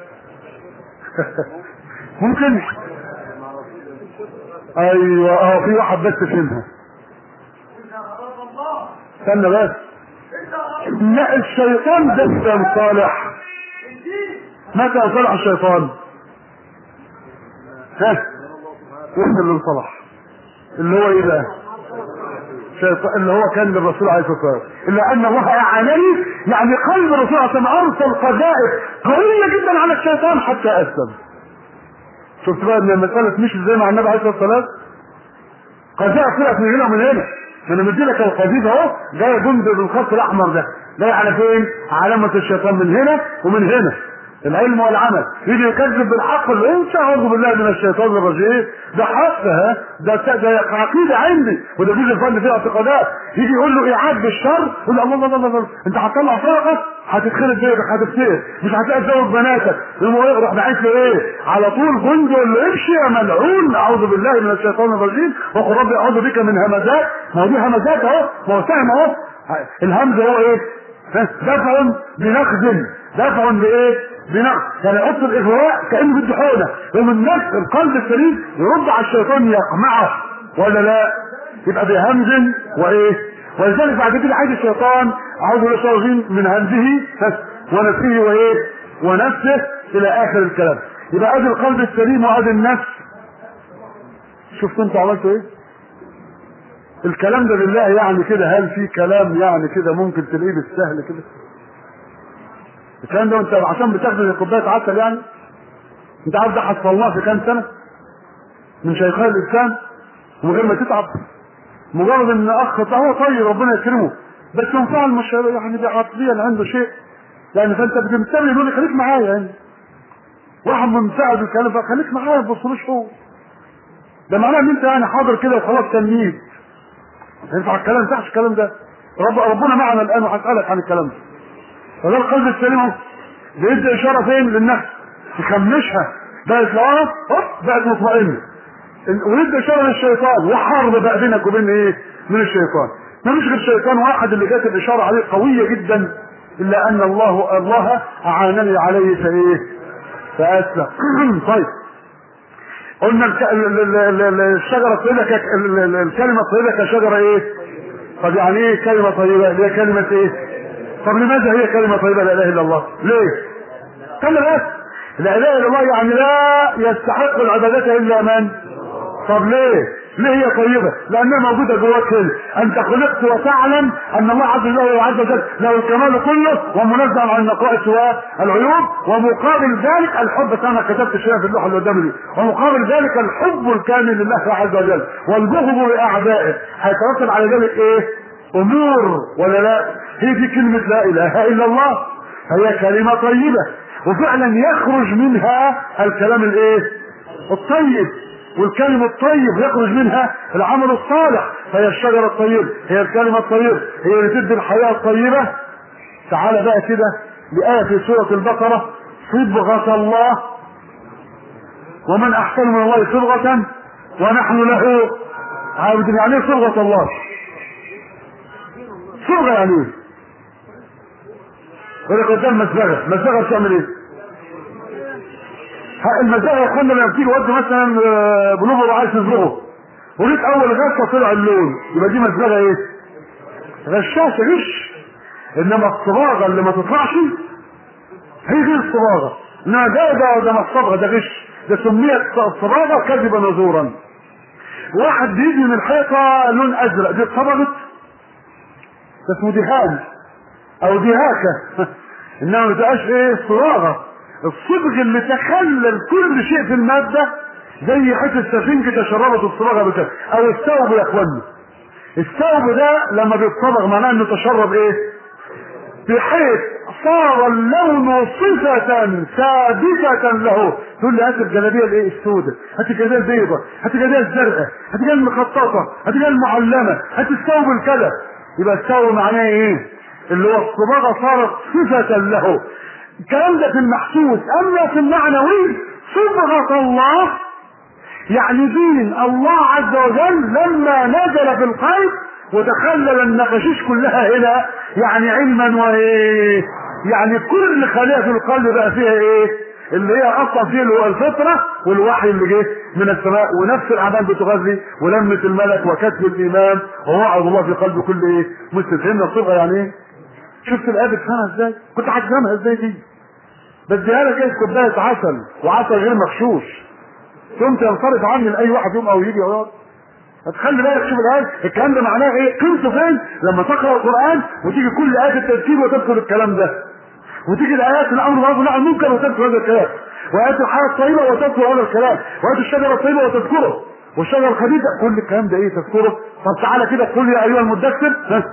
ممكن ايوه اه في واحد بس فهمها استنى بس لا الشيطان ده كان صالح متى صلح الشيطان ها واحنا اللي انصلح اللي هو ايه بقى شيطان اللي هو كان للرسول عليه الصلاه والسلام الا ان الله اعانني يعني قلب الرسول عليه الصلاه والسلام ارسل قذائف قويه جدا على الشيطان حتى اسلم شفت بقى ان المساله مش زي مع النبي عليه الصلاه والسلام قذائف طلعت من هنا ومن هنا انا مدي لك القذيف اهو جاي جند بالخط الاحمر ده جاي على فين؟ علامه الشيطان من هنا ومن هنا العلم والعمل يجي يكذب بالحق اللي انت اعوذ بالله من الشيطان الرجيم ده حق ها ده ده عقيده عندي وده جزء الفن فيه اعتقادات يجي يقول له ايعاد بالشر يقول له الله الله الله, الله. انت هتطلع فرقك هتتخرب بيتك هتفتقر مش هتلاقي تزوج بناتك يقوم يروح باعث له ايه على طول جند يقول له امشي يا ملعون اعوذ بالله من الشيطان الرجيم وقل ربي اعوذ بك من همزات ما هو دي همزات اهو ما هو سهم اهو الهمزه هو ايه؟ دفع بنخز دفع بايه؟ بنقص يعني يحط الاغواء كانه بده حقنه يوم النفس القلب السليم يرد على الشيطان يقمعه ولا لا يبقى بهمز وايه ولذلك بعد كده عايز الشيطان اعوذ بالله من همزه ونفسه وايه ونفسه الى اخر الكلام يبقى ادي القلب السليم وادي النفس شفتوا انتوا عملتوا ايه الكلام ده بالله يعني كده هل في كلام يعني كده ممكن تلاقيه بالسهل كده الكلام ده انت عشان بتاخد كوبايه عسل يعني انت عارف ده حصلناه في كام سنه من شيخي الاسلام ومن غير ما تتعب مجرد ان اخ هو طيب ربنا يكرمه بس ينفع مش يعني ده عقليا عنده شيء يعني فانت بتنتبه يقول لي خليك معايا يعني واحد منساعد الكلام فخليك معايا ما تبصلوش هو ده معناه ان انت يعني حاضر كده وخلاص تنميذ ينفع الكلام ما ينفعش الكلام ده رب ربنا معنا الان وهسالك عن الكلام ده فده القلب السليم اهو بيدي اشاره فين للنفس تخمشها بقت لا هوب بقت مطمئنه ويدي اشاره للشيطان وحرب بقى بينك وبين ايه من الشيطان ما مش غير شيطان واحد اللي جات الاشاره عليه قويه جدا الا ان الله الله اعانني عليه فايه فاسلم طيب قلنا الشجره الطيبه الكلمه الطيبه كشجره ايه طب يعني ايه كلمه طيبه اللي هي كلمه ايه طب لماذا هي كلمة طيبة لا إله إلا الله؟ ليه؟ كلمة بس لا إله إلا الله يعني لا يستحق العبادة إلا من؟ طب ليه؟ ليه هي طيبة؟ لأنها موجودة جواك هنا، أنت خلقت وتعلم أن الله عز وجل عز وجل له الكمال كله ومنزه عن النقائص والعيوب ومقابل ذلك الحب كما كتبت شيئا في اللوحة اللي قدامي دي، ومقابل ذلك الحب الكامل لله عز وجل والبغض لأعدائه هيترتب على ذلك إيه؟ امور ولا لا هي دي كلمة لا اله الا الله هي كلمة طيبة وفعلا يخرج منها الكلام الايه الطيب والكلمة الطيب يخرج منها العمل الصالح فهي الشجرة الطيبة هي الكلمة الطيبة هي اللي تدي الحياة الطيبة تعال بقى كده لآية في سورة البقرة صبغة الله ومن أحسن من الله صبغة ونحن له عابدين يعني ايه صبغة الله صبغه يعني ايه؟ يقول لك قدام مسبغه، مسبغه بتعمل ايه؟ المسبغه يا اخوانا لما بتيجي وقت مثلا بلوفر عايز تصبغه وليك اول غشه طلع اللون يبقى دي مسبغه ايه؟ غشاشه غش انما الصباغه اللي ما تطلعش هي دي الصباغه انما ده ده ده مش صبغه ده غش ده سميت الصباغه كذبا وزورا واحد بيجي من الحيطه لون ازرق دي اتصبغت ده اسمه دهان او دهاكه انما ما تبقاش ايه صباغه الصبغ اللي تخلل كل شيء في الماده زي حته سفينه تشربت الصباغه بكده او الثوب يا اخوانا الثوب ده لما بيتصبغ معناه انه تشرب ايه بحيث صار اللون صفة ثابتة له تقول لي هات الجلابية الايه السوداء هات الجلابية البيضاء هات الجلابية الزرقاء هات الجلابية المخططة هات الجلابية المعلمة هات الثوب الكذا يبقى الثوب معناه ايه اللي هو الصباغة صارت صفة له الكلام ده في المحسوس اما في المعنوي صبغة الله يعني دين الله عز وجل لما نزل في القلب وتخلل النقاشيش كلها هنا يعني علما وايه يعني كل خليه في القلب بقى فيها ايه اللي هي اصلا فيه اللي هو الفطره والوحي اللي جه من السماء ونفس الاعمال بتغذي ولمه الملك وكتب الايمان ووعد الله في قلب كل ايه مسلم فهمنا الصبغه يعني ايه شفت الايه بتفهمها ازاي كنت هتفهمها ازاي دي بديها لك ايه كوبايه عسل وعسل غير مغشوش ثم تنصرف عني لاي واحد يوم او يجي يقعد هتخلي بالك شوف الايه الكلام ده معناه ايه قيمته فين لما تقرا القران وتيجي كل ايات التذكير وتذكر الكلام ده وتيجي الايات الامر بالمعروف والنهي عن المنكر وتذكر هذا الكلام وايات الحياه الطيبه وتذكر هذا الكلام وايات الشجره الطيبه وتذكره والشجره الخبيثه كل الكلام ده ايه تذكره طب تعالى كده قل يا ايها المدثر ها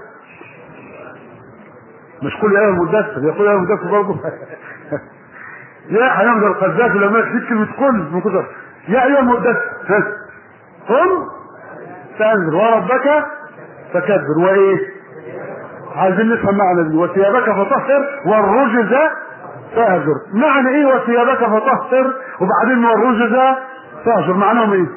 مش كل ايها المدثر يقول يا المدثر برضه يا حيام القذافي لما يكتب كلمه كل من كتر يا ايها المدثر ها قم فانذر وربك فكبر وايه عايزين نفهم معنى دي وثيابك فطهر والرجز فاهجر معنى ايه وثيابك فطهر وبعدين والرجز فاهجر معناهم ايه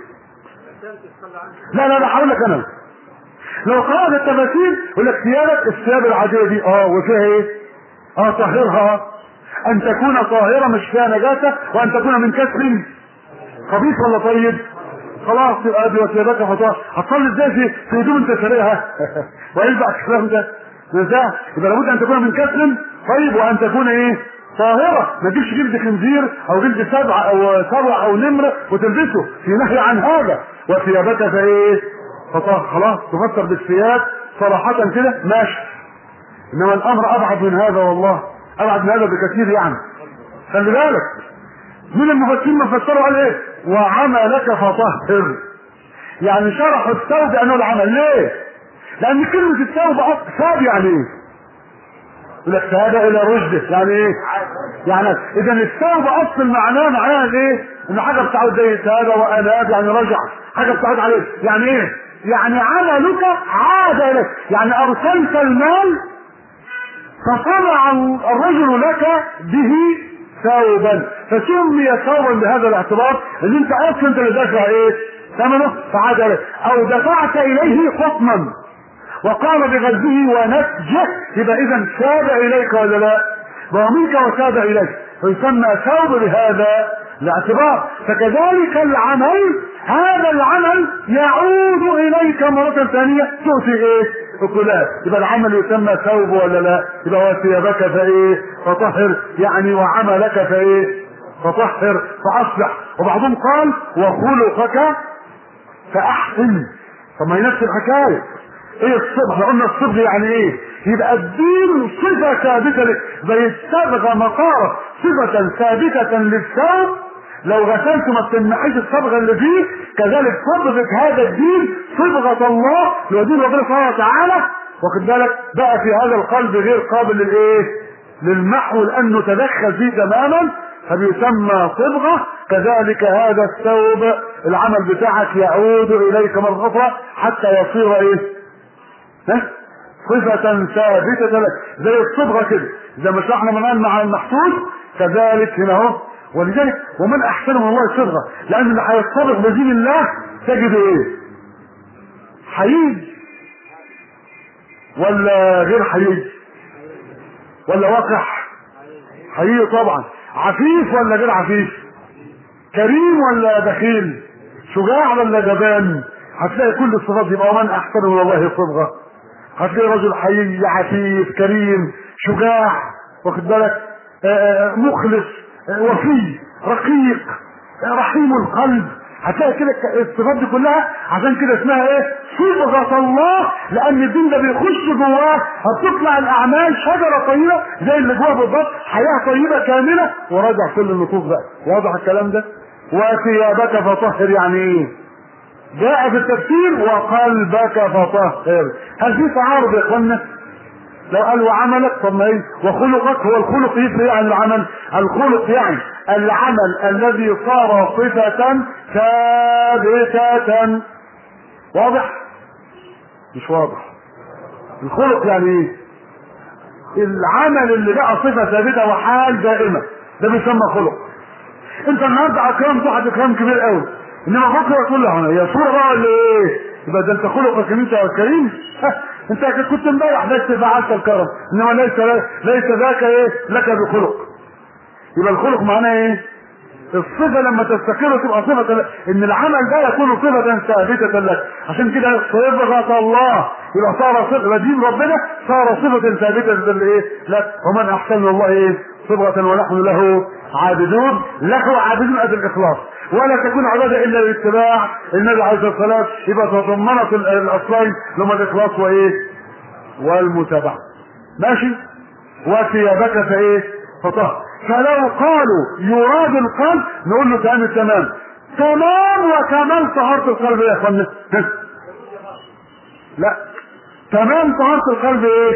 لا لا لا هقول لك انا لو قرأت التفاسير يقول لك ثيابك الثياب العادية دي اه وفيها ايه اه طهرها ان تكون طاهرة مش فيها نجاسة وان تكون من كسر خبيث ولا طيب خلاص يبقى ادي وثيابك فطهر هتصلي ازاي في في هدوم انت شاريها ويلبع الكلام ده نزاع يبقى لابد ان تكون من كسر طيب وان تكون ايه طاهرة ما تجيبش جلد خنزير او جلد سبع او سبع او نمر وتلبسه في نهي عن هذا وثيابك فايه فطهر خلاص تفسر بالثياب صراحة كده ماشي انما الامر ابعد من هذا والله ابعد من هذا بكثير يعني خلي بالك من المفسرين ما فسروا قال ايه وعملك فطهر يعني شرحوا الثوب انه العمل ليه لان كلمة الثوب ثوب يعني ايه يقول لك ثاب الى رشده يعني ايه يعني اذا الثوب اصل معناه معناه ايه ان حاجه بتعود زي ثاب واناب يعني رجع حاجه بتعود عليه يعني ايه يعني عملك عاد اليك يعني ارسلت المال فصنع الرجل لك به ثوبا فسمي ثوبا بهذا الاعتبار ان انت اصلا انت اللي دافع ايه ثمنه فعاد اليك او دفعت اليه قطنا وقام بغزه ونسجه يبقى اذا ساد اليك ولا لا ومنك وساد اليك فيسمى ثوب بهذا الاعتبار فكذلك العمل هذا العمل يعود اليك مرة ثانية تؤتي ايه اكلات يبقى العمل يسمى ثوب ولا لا يبقى وثيابك فايه فطهر يعني وعملك فايه فطهر فاصلح وبعضهم قال وخلقك فاحسن طب ما هي نفس الحكايه ايه الصبغ احنا قلنا الصبغ يعني ايه يبقى الدين صفة ثابتة لك زي الصبغة مطارة صفة ثابتة للثوب لو غسلت ما بتمنحيش الصبغة اللي فيه كذلك صبغة هذا الدين صبغة الله لدين ربنا سبحانه وتعالى واخد بالك بقى في هذا القلب غير قابل للايه للمحو لانه تدخل فيه تماما فبيسمى صبغة كذلك هذا الثوب العمل بتاعك يعود اليك مرة اخرى حتى يصير ايه ها صفة ثابتة لك زي الصبغة كده زي ما شرحنا من مع المحسوس كذلك هنا اهو ولذلك ومن احسن من الله صبغة لان اللي هيتصبغ بدين الله تجد ايه حييج ولا غير حييج ولا وقح حقيقي طبعا عفيف ولا غير عفيف كريم ولا بخيل شجاع ولا جبان هتلاقي كل الصفات دي يبقى ومن احسن من الله صبغه هتلاقي رجل حي عفيف كريم شجاع واخد بالك آه، آه، مخلص آه، وفي رقيق آه، رحيم القلب هتلاقي كده الك- الصفات دي كلها عشان كده اسمها ايه صبغة الله لان الدين ده بيخش جواه هتطلع الاعمال شجرة طيبة زي اللي جواه بالظبط حياة طيبة كاملة وراجع كل النصوص بقى واضح الكلام ده وثيابك فطهر يعني ايه جاء في التفسير وقلبك فطهر هل في تعارض يا اخوانا لو قال وعملك طب ما ايه وخلقك هو الخلق يفرق إيه عن العمل الخلق يعني العمل الذي صار صفة ثابتة واضح مش واضح الخلق يعني ايه العمل اللي بقى صفة ثابتة وحال دائمة ده بيسمى خلق انت النهارده اكرمت واحد اكرام كبير قوي انما بكره تقول له يا صوره بقى ولا ايه يبقى ده انت خلقك ان انت كريم انت كنت امبارح بس فعلت الكرم انما ليس ليس ذاك ايه لك بخلق يبقى الخلق معناه ايه الصفه لما تستقر تبقى صفه ان العمل ده يكون صفه ثابته لك عشان كده صبغه الله يبقى صار صفه دين ربنا صار صفه ثابته لايه لك ومن احسن من الله ايه صبغه ونحن له عابدون له عابدون ادي الاخلاص ولا تكون عباده الا باتباع النبي عليه الصلاه والسلام يبقى تضمنت الاصلين لما الاخلاص وايه والمتابعه ماشي وثيابك فايه فطهر فلو قالوا يراد القلب نقول له تمام التمام تمام وكمال طهارة القلب يا اخوانا لا تمام طهارة القلب ايه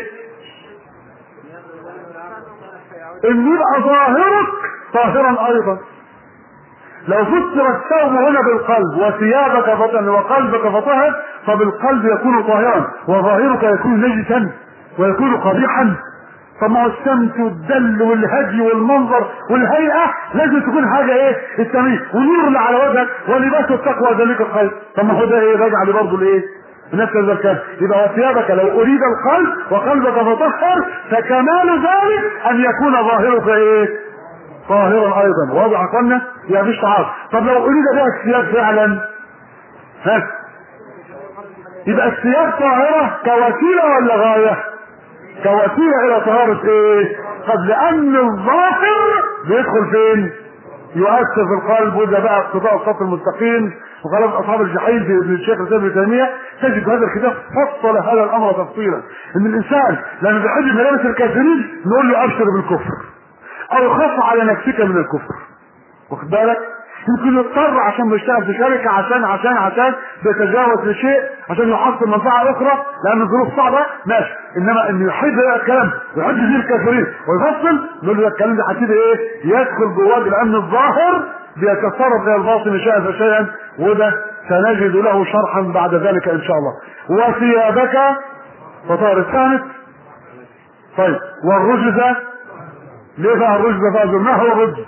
ان يبقى ظاهرك طاهرا ايضا لو فسر الثوب هنا بالقلب وثيابك فطهر وقلبك فطهر فبالقلب يكون طاهرا وظاهرك يكون نجسا ويكون قبيحا طب ما هو السمت والدل والهدي والمنظر والهيئة لازم تكون حاجة ايه التمييز ونور اللي على وجهك ولباس التقوى ذلك الخير طب ما هو ده ايه راجع لي برضه لايه نفس الكلام يبقى وثيابك لو اريد القلب وقلبك فطهر فكمال ذلك ان يكون ظاهرك ايه طاهرا ايضا واضح قلنا يا مفيش تعارض طب لو اريد بها الثياب فعلا ها يبقى الثياب طاهرة كوسيلة ولا غاية كوسيلة الى طهارة ايه قد لان الظاهر بيدخل فين يؤثر في القلب وده بقى اقتضاء الصف المستقيم وخلاف اصحاب الجحيم في ابن الشيخ الاسلام ابن تيميه تجد هذا الكتاب فصل هذا الامر تفصيلا ان الانسان لما بيحب ملابس الكافرين نقول له ابشر بالكفر او خف على نفسك من الكفر واخد بالك يمكن يضطر عشان بيشتغل في شركة عشان عشان عشان بيتجاوز لشيء عشان يحصل منفعة أخرى لأن الظروف صعبة ماشي إنما إنه يحب بقى الكلام ويحب فيه الكافرين ويفصل نقول له الكلام ده هتبقى إيه؟ يدخل جواه لأن الظاهر بيتصرف إلى الباطن شيئا فشيئا وده سنجد له شرحا بعد ذلك إن شاء الله وثيابك فطار الثالث طيب والرجز ليه بقى الرجز فاجر ما هو الرجز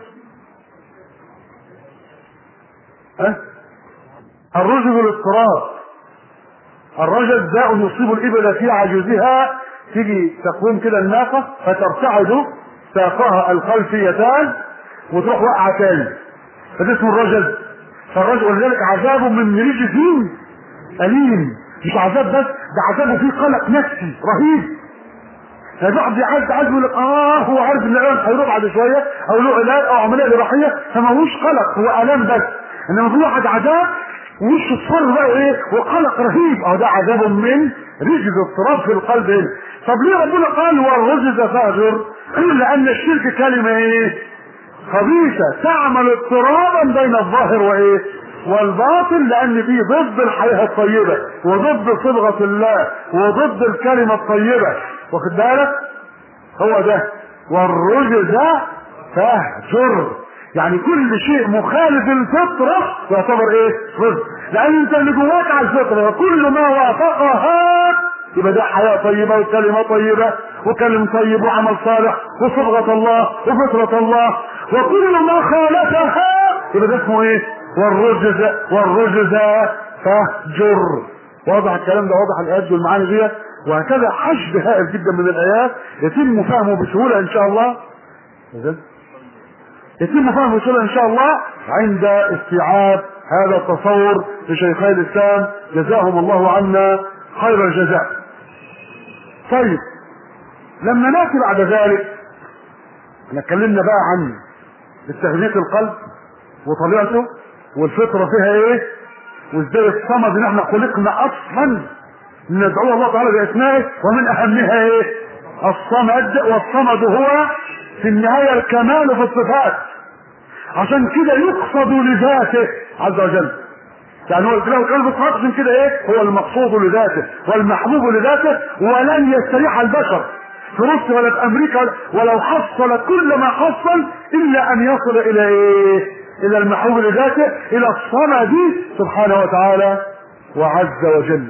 ها الرجز الاضطراب الرجز داء يصيب الابل في عجزها تيجي تقوم كده الناقة فترتعد ساقها الخلفيتان وتروح واقعة تاني فده اسمه الرجز فالرجل ولذلك عذابه من رجز أليم مش عذاب بس ده عذابه فيه قلق نفسي رهيب فالواحد بيعز عز يقول لك اه هو عارف ان الالم هيروح بعد شويه او له علاج او عمليه جراحيه فما هوش قلق هو الام بس انما في واحد عذاب وش اصفر بقى ايه وقلق رهيب اه ده عذاب من رجز اضطراب في القلب هنا طب ليه ربنا قال والرجز فاجر لان الشرك كلمه ايه خبيثه تعمل اضطرابا بين الظاهر وايه والباطل لان فيه ضد الحياه الطيبه وضد صبغه الله وضد الكلمه الطيبه واخد بالك هو ده والرجز فاهجر يعني كل شيء مخالف للفطرة يعتبر ايه رزق لان انت اللي جواك على الفطرة وكل ما وافقها يبقى ده حياة طيبة وكلمة طيبة وكلم طيب وعمل صالح وصبغة الله وفطرة الله وكل ما خالفها يبقى ده اسمه ايه والرجز والرجز فاهجر واضح الكلام ده واضح الايات والمعاني ديت وهكذا حشد هائل جدا من الايات يتم فهمه بسهولة ان شاء الله يتم فهمه بسهولة ان شاء الله عند استيعاب هذا التصور لشيخي الاسلام جزاهم الله عنا خير الجزاء طيب لما ناتي بعد ذلك احنا اتكلمنا بقى عن تهديد القلب وطبيعته والفطره فيها ايه وازاي الصمد ان احنا خلقنا اصلا ندعو الله تعالى باسمائه ومن اهمها ايه الصمد والصمد هو في النهايه الكمال في الصفات عشان كده يقصد لذاته عز وجل يعني هو الكلام الكلام الصفات عشان كده ايه هو المقصود لذاته والمحبوب لذاته ولن يستريح البشر في روسيا ولا في امريكا ولو حصل كل ما حصل الا ان يصل الى ايه الى المحبوب لذاته الى الصمد سبحانه وتعالى وعز وجل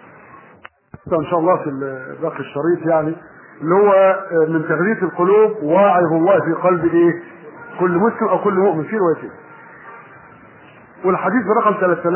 ان شاء الله في باقي الشريط يعني اللي هو من تغذية القلوب واعظ الله في قلب ايه كل مسلم او كل مؤمن في روايتين والحديث برقم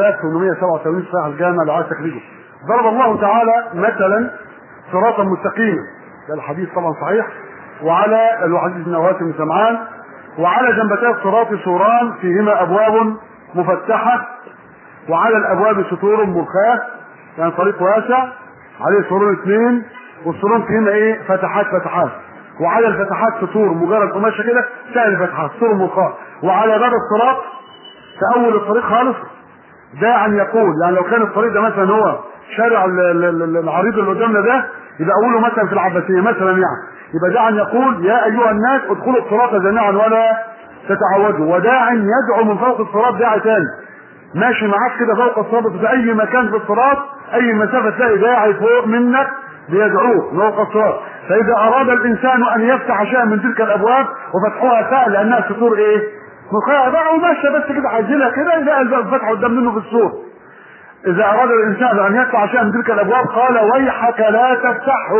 3887 صحيح الجامع اللي عايز تخريجه ضرب الله تعالى مثلا صراطا مستقيما ده الحديث طبعا صحيح وعلى الحديث بن نواس بن سمعان وعلى جنبتي الصراط سوران فيهما ابواب مفتحه وعلى الابواب ستور مرخاه يعني طريق واسع عليه سورون اثنين والسورون فيهما ايه فتحات فتحات وعلى الفتحات سطور مجرد قماشه كده سهل الفتحات سطور مرخاه وعلى باب الصراط في اول الطريق خالص داعا يقول يعني لو كان الطريق ده مثلا هو شارع العريض اللي قدامنا ده يبقى اوله مثلا في العباسيه مثلا يعني يبقى داعا يقول يا ايها الناس ادخلوا الصراط جميعا ولا تتعودوا وداع يدعو من فوق الصراط داعي تاني ماشي معاك كده فوق الصراط في اي مكان في الصراط اي مسافه تلاقي داعي فوق منك بيدعوه فوق الصراط فاذا اراد الانسان ان يفتح شيئا من تلك الابواب وفتحها سهل لانها سطور ايه؟ مخيع بقى وماشيه بس كده عاجلها كده يلاقي الباب فتح قدام منه في السور اذا اراد الانسان ان يفتح شيئا من تلك الابواب قال ويحك لا تفتحه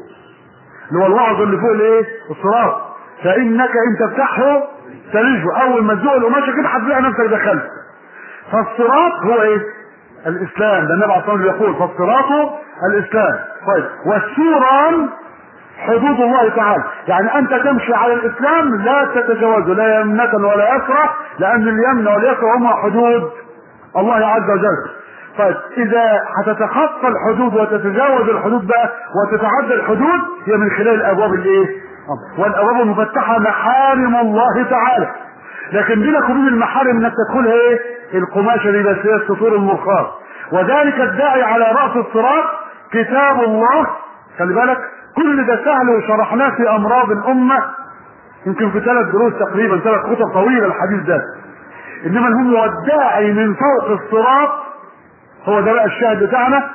اللي هو الوعظ اللي فوق الايه؟ الصراط فانك ان تفتحه تلجه اول ما تزوق القماشه كده هتلاقي نفسك دخلت فالصراط هو ايه؟ الاسلام ده النبي عليه الصلاه والسلام يقول فالصراط الاسلام طيب والسوران حدود الله تعالى يعني انت تمشي على الاسلام لا تتجاوزه لا يمنة ولا يسرى لان اليمن واليسرى هما حدود الله عز وجل طيب اذا هتتخطى الحدود وتتجاوز الحدود بقى وتتعدى الحدود هي من خلال الابواب الايه والابواب المفتحه محارم الله تعالى لكن بينك وبين المحارم انك تدخلها ايه القماشه دي بس هي السطور المرخاه وذلك الداعي على راس الصراط كتاب الله خلي بالك كل ده سهل وشرحناه في امراض الامه يمكن في ثلاث دروس تقريبا ثلاث خطب طويله الحديث ده انما المهم والداعي من فوق الصراط هو ده بقى الشاهد بتاعنا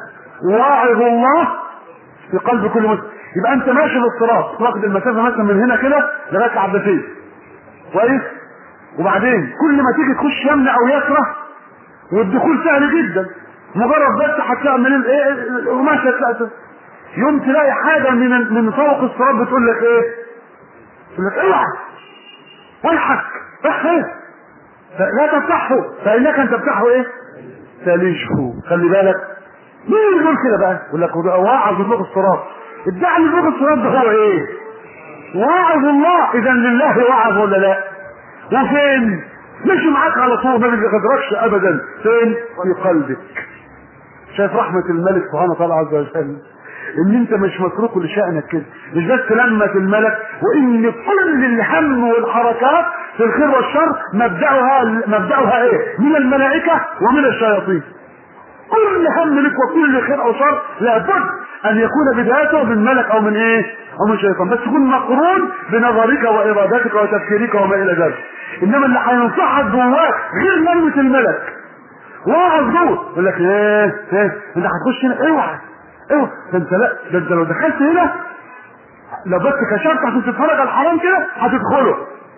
واعظ الله في قلب كل مسلم يبقى انت ماشي في الصراط واخد المسافه مثلا من هنا كده لغايه عباسيه كويس وبعدين كل ما تيجي تخش يمنى او يسرى والدخول سهل جدا مجرد بس هتعمل ايه القماشه تلاقي يوم تلاقي حاجه من من فوق الصراط بتقول لك ايه؟ تقول لك اوعى ويحك ايه لا تفتحه فانك ان تفتحه ايه؟ تلجه خلي بالك مين يقول كده بقى؟ يقول لك واعظ فوق الصراط الداعي اللي فوق الصراط ده هو ايه؟ واعظ الله اذا لله واعظ ولا لا؟ وفين؟ مشي معاك على طول ما بيغدركش ابدا فين؟ في قلبك شايف رحمة الملك سبحانه وتعالى عز وجل ان انت مش متروك لشأنك كده مش بس لمة الملك وان كل الهم والحركات في الخير والشر مبدأها مبدأها ايه من الملائكة ومن الشياطين كل هم لك وكل خير او شر لابد ان يكون بدايته من ملك او من ايه او من شيطان بس يكون مقرون بنظرك وارادتك وتفكيرك وما الى ذلك انما اللي هينصحك جواك غير لمة الملك واعظ جوه يقول لك ايه ايه انت هتخش هنا اوعى اوعى ده انت لا ده انت لو دخلت هنا لو بس كشفت عشان تتفرج على الحرام كده هتدخله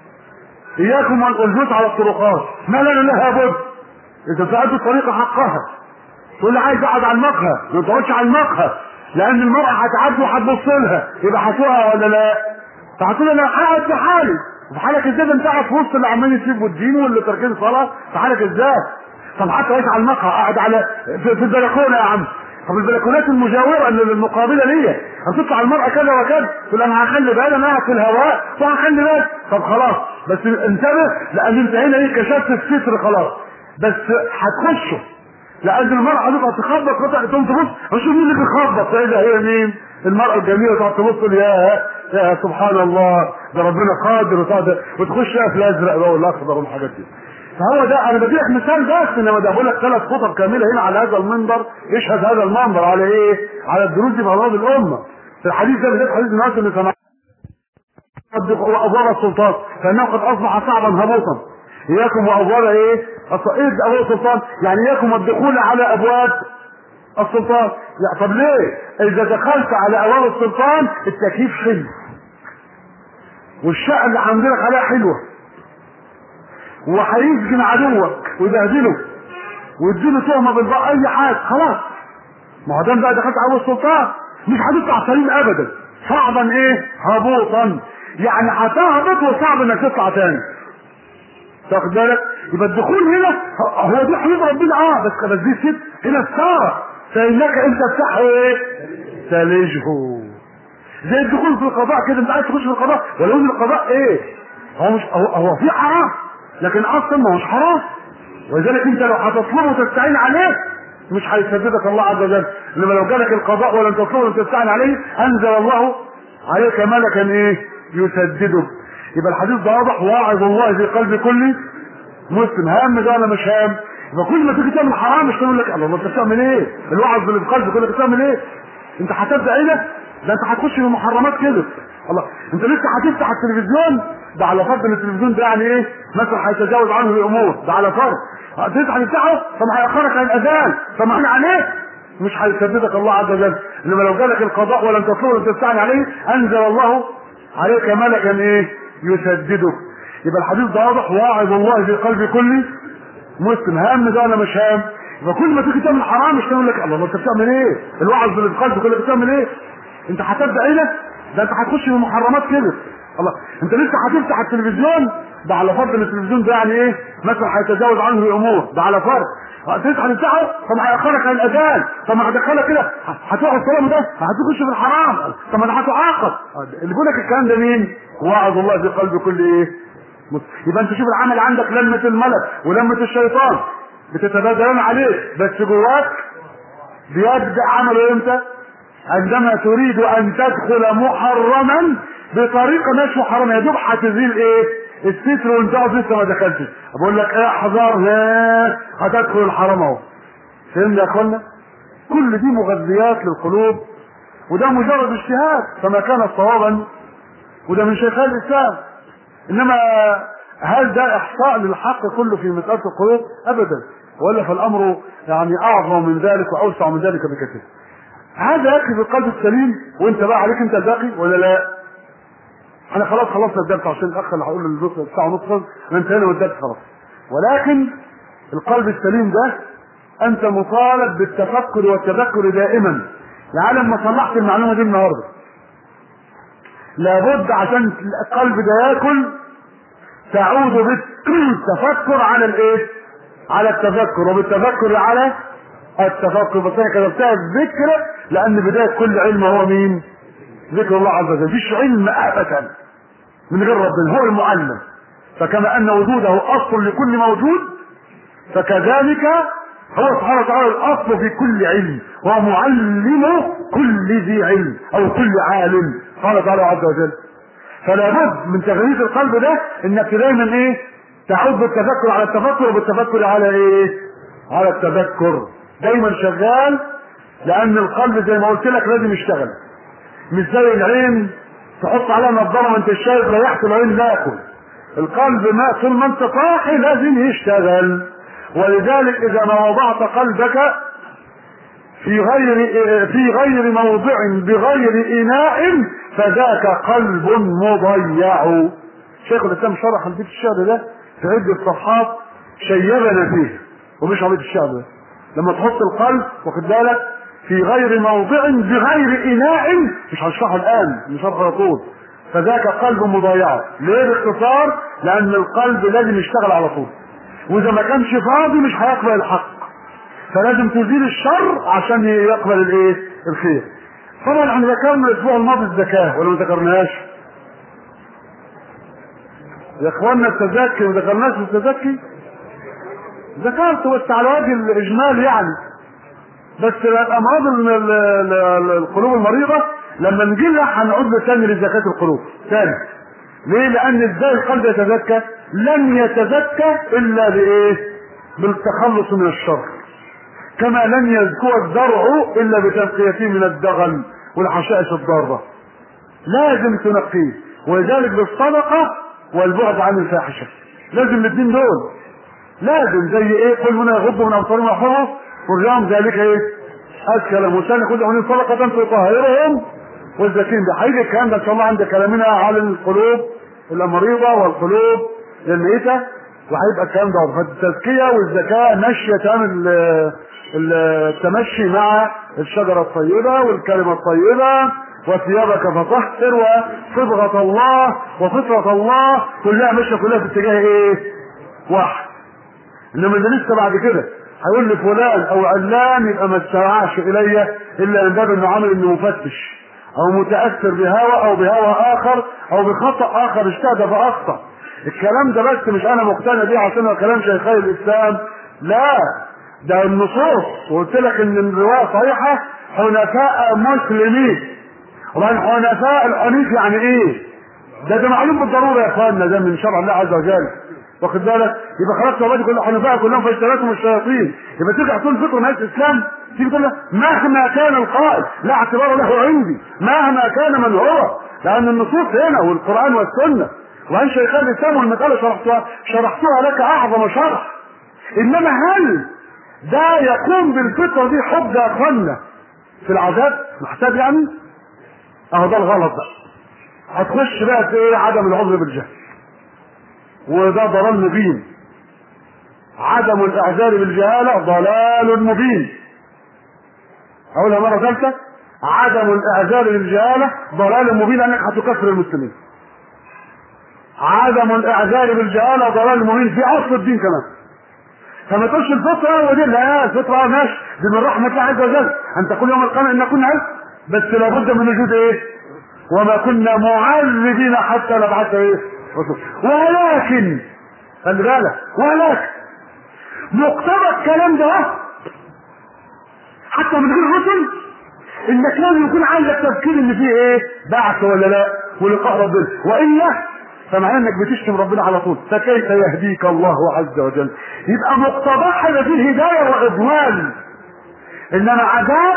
اياكم والجلوس على الطرقات ما لنا لها بد اذا فاتوا الطريق حقها تقول لي عايز اقعد على المقهى ما تقعدش على المقهى لان المرأة هتعدي وهتبص لها يبقى هتقع ولا لا فهتقول انا قاعد في حالي في حالك ازاي ده انت قاعد في وسط اللي عمالين يسيبوا الدين واللي تاركين صلاه في حالك ازاي طب حتى واقف على المقهى قاعد على في, في البلكونه يا عم طب البلكونات المجاوره المقابله ليا هتطلع المرأة كذا وكذا تقول انا هخلي بالي انا قاعد في الهواء وهخلي بالي طب خلاص بس انتبه لان انت هنا ايه كشفت الستر خلاص بس هتخشه لان المرأة هتبقى تخبط قطع تقوم تبص اشوف مين اللي بيخبط فاذا هي مين؟ المرأة الجميلة تقعد تبص يا يا سبحان الله ده ربنا قادر وتقعد وتخش في الازرق بقى والاخضر والحاجات دي فهو ده انا بديلك مثال بس انما ده بقول لك ثلاث خطب كامله هنا على هذا المنبر يشهد هذا المنبر على ايه؟ على الدروس دي بأمراض الامه في الحديث ده بالذات حديث الناس اللي سمع وابواب السلطان فانه قد اصبح صعبا هبوطا اياكم وابواب ايه؟ ايه ابواب السلطان؟ يعني اياكم والدخول على ابواب السلطان لا طب ليه اذا دخلت على ابواب السلطان التكييف حلو والشقه اللي عندك عليها حلوه وهيسجن عدوك ويبهدله ويديله تهمه بالبقى اي حاجه خلاص ما هو دام بقى دخلت على ابواب السلطان مش هتطلع سليم ابدا صعبا ايه هبوطا يعني هتهبط وصعب انك تطلع تاني تاخد بالك يبقى الدخول هنا هو دي حبيب ربنا اه بس بس دي ست هنا الساره فانك انت تفتحه ايه تلجه زي الدخول في القضاء كده انت عايز تخش في القضاء ولو ان القضاء ايه هو مش هو, هو في حرام لكن اصلا ما هوش حرام ولذلك انت لو هتطلبه وتستعين عليه مش هيسددك الله عز وجل انما لو جالك القضاء ولم تطلبه ولم تستعين عليه انزل الله عليك ملكا ايه يسددك يبقى الحديث ده واضح واعظ الله في قلب كل مسلم هام ده ولا مش هام يبقى كل ما تيجي تعمل حرام مش تقول لك الله انت بتعمل ايه الوعظ اللي في قلبك يقول لك بتعمل ايه انت هتبدا ايه ده ده انت هتخش في محرمات كده الله انت لسه هتفتح التلفزيون ده على فرض ان التلفزيون ده يعني ايه مثلا هيتجاوز عنه الامور ده على فرض هتفتح تفتحه طب هيأخرك عن الاذان طب ما عليه مش هيسددك الله عز وجل انما لو جالك القضاء ولم تطلبه ولم تستعن عليه انزل الله عليك ملكا ايه يسددك يبقى الحديث ده واضح واعظ الله في قلب كل مسلم هام ده ولا مش هام يبقى كل ما تيجي تعمل حرام مش تقول لك الله انت بتعمل ايه الوعظ اللي في قلبك يقول لك بتعمل ايه انت هتبدا ايه ده ده انت هتخش في محرمات كده الله انت لسه هتفتح التلفزيون ده على فرض ان التلفزيون ده يعني ايه مثلا هيتجاوز عنه الامور ده على فرض هتفتح تفتحه طب هيأخرك عن الاذان طب ما هدخلك كده هتروح الكلام ده هتخش في الحرام طب ما ده هتعاقب اللي بيقول لك الكلام ده مين؟ وعظ الله في قلب كل ايه؟ يبقى انت شوف العمل عندك لمة الملك ولمة الشيطان بتتبادلون عليه بس جواك بيبدأ عمله امتى؟ عندما تريد ان تدخل محرما بطريقة مش محرمة يا دوب هتزيل ايه؟ الستر وانت لسه ما دخلتش بقول لك ايه احذر ها هتدخل الحرام اهو فهمنا يا اخوانا؟ كل دي مغذيات للقلوب وده مجرد اجتهاد فما كان صوابا وده من شيخان الاسلام انما هل ده احصاء للحق كله في مساله القلوب ابدا ولا فالامر يعني اعظم من ذلك واوسع من ذلك بكثير هذا يكفي بالقلب السليم وانت بقى عليك انت الباقي ولا لا انا خلاص خلصنا الدرس عشان الاخ اللي هقول للدرس الساعه ونص انا انتهينا من الدرس خلاص ولكن القلب السليم ده انت مطالب بالتفكر والتذكر دائما لعلم ما صلحت المعلومه دي النهارده لابد عشان القلب ده ياكل تعود بالتفكر على الايه على التفكر وبالتفكر على التفكر بس انا كتبتها الذكر لان بدايه كل علم هو مين ذكر الله عز وجل مفيش علم ابدا من غير ربنا هو المعلم فكما ان وجوده اصل لكل موجود فكذلك هو سبحانه وتعالى الاصل في كل علم وهو معلم كل ذي علم او كل عالم قال تعالى عز وجل فلا بد من تغيير القلب ده انك دايما ايه تعود بالتفكر على التفكر وبالتفكر على ايه على التذكر دايما شغال لان القلب زي ما قلت لك لازم يشتغل مش زي العين تحط عليها نظاره وانت شايف ريحت العين لاكل القلب ما طول ما انت صاحي لازم يشتغل ولذلك اذا ما وضعت قلبك في غير في غير موضع بغير اناء فذاك قلب مضيع شيخ الاسلام شرح البيت الشعر ده في عدة صفحات شيبنا فيه ومش عبيد الشعر ده لما تحط القلب واخد بالك في غير موضع بغير اناء مش هشرحه الان مش هشرحه على طول فذاك قلب مضيع ليه باختصار لان القلب لازم يشتغل على طول واذا ما كانش فاضي مش هيقبل الحق فلازم تزيل الشر عشان يقبل الايه الخير طبعا احنا ذكرنا الاسبوع الماضي الزكاه ولا ما ذكرناهاش يا اخواننا التزكي ما ذكرناش التزكي ذكرت بس على وجه الاجمال يعني بس الامراض القلوب المريضه لما نجي لها هنعود تاني لزكاة القلوب تاني ليه؟ لأن ازاي القلب يتزكى؟ لن يتزكى إلا بإيه؟ بالتخلص من الشر. كما لن يزكو الزرع إلا بتنقيته من الدغل والحشائش الضارة. لازم تنقيه ولذلك بالصدقة والبعد عن الفاحشة. لازم الاثنين دول. لازم زي ايه؟ قل هنا يغضوا من أبصارهم ويحفظوا والرام ذلك ايه؟ أذكى لهم والثاني خذ من صدقة تطهرهم والزكين ده هيجي الكلام ده ان شاء الله عند كلامنا على القلوب المريضه والقلوب الميته وهيبقى الكلام ده فالتزكيه والزكاه ماشيه تعمل التمشي مع الشجره الطيبه والكلمه الطيبه وثيابك فطهر وصبغه الله وفطره الله كلها ماشيه كلها في اتجاه ايه؟ واحد انما اللي لسه بعد كده هيقول لي فلان او علان يبقى ما استمعش الي الا من باب انه عامل انه مفتش او متاثر بهوى او بهوى اخر او بخطا اخر اجتهد فاخطا الكلام ده بس مش انا مقتنع بيه عشان هو كلام شيخي الاسلام لا ده النصوص وقلت لك ان الروايه صحيحه حنفاء مسلمين وبعدين حنفاء الحنيف يعني ايه؟ ده ده معلوم بالضروره يا اخواننا ده من شرع الله عز وجل واخد بالك يبقى خلاص الواد كل حنفاء كلهم فاجتنبتهم الشياطين يبقى ترجع تقول فطر ناس الاسلام تيجي تقول مهما كان القائل لا اعتبار له عندي مهما كان من هو لان النصوص هنا والقران والسنه وعن شيخان الاسلام والمساله شرحتها شرحتها لك اعظم شرح انما هل ده يقوم بالفطره دي حب يا اخوانا في العذاب محتاج يعني اهو ده الغلط بقى هتخش بقى في ايه عدم العذر بالجهل وده ضلال مبين عدم الاعذار بالجهاله ضلال مبين اقولها مره ثالثه عدم الاعذار بالجهاله ضلال مبين لانك هتكفر المسلمين عدم الاعذار بالجهاله ضلال مبين في اصل الدين كمان فما تقولش الفطره ودي لا الفطره ماشي دي من رحمه الله عز وجل انت كل يوم القيامه ان كنا عز بس لابد من وجود ايه وما كنا معذبين حتى نبعث ايه رسول ولكن خلي بالك ولكن مقتضى الكلام ده حتى من غير رسل انك لازم يكون عندك تفكير ان فيه ايه بعث ولا لا ولقاء ربنا والا فمعناه انك بتشتم ربنا على طول فكيف يهديك الله عز وجل يبقى مقتضاه هذا فيه هدايه واضلال انما عذاب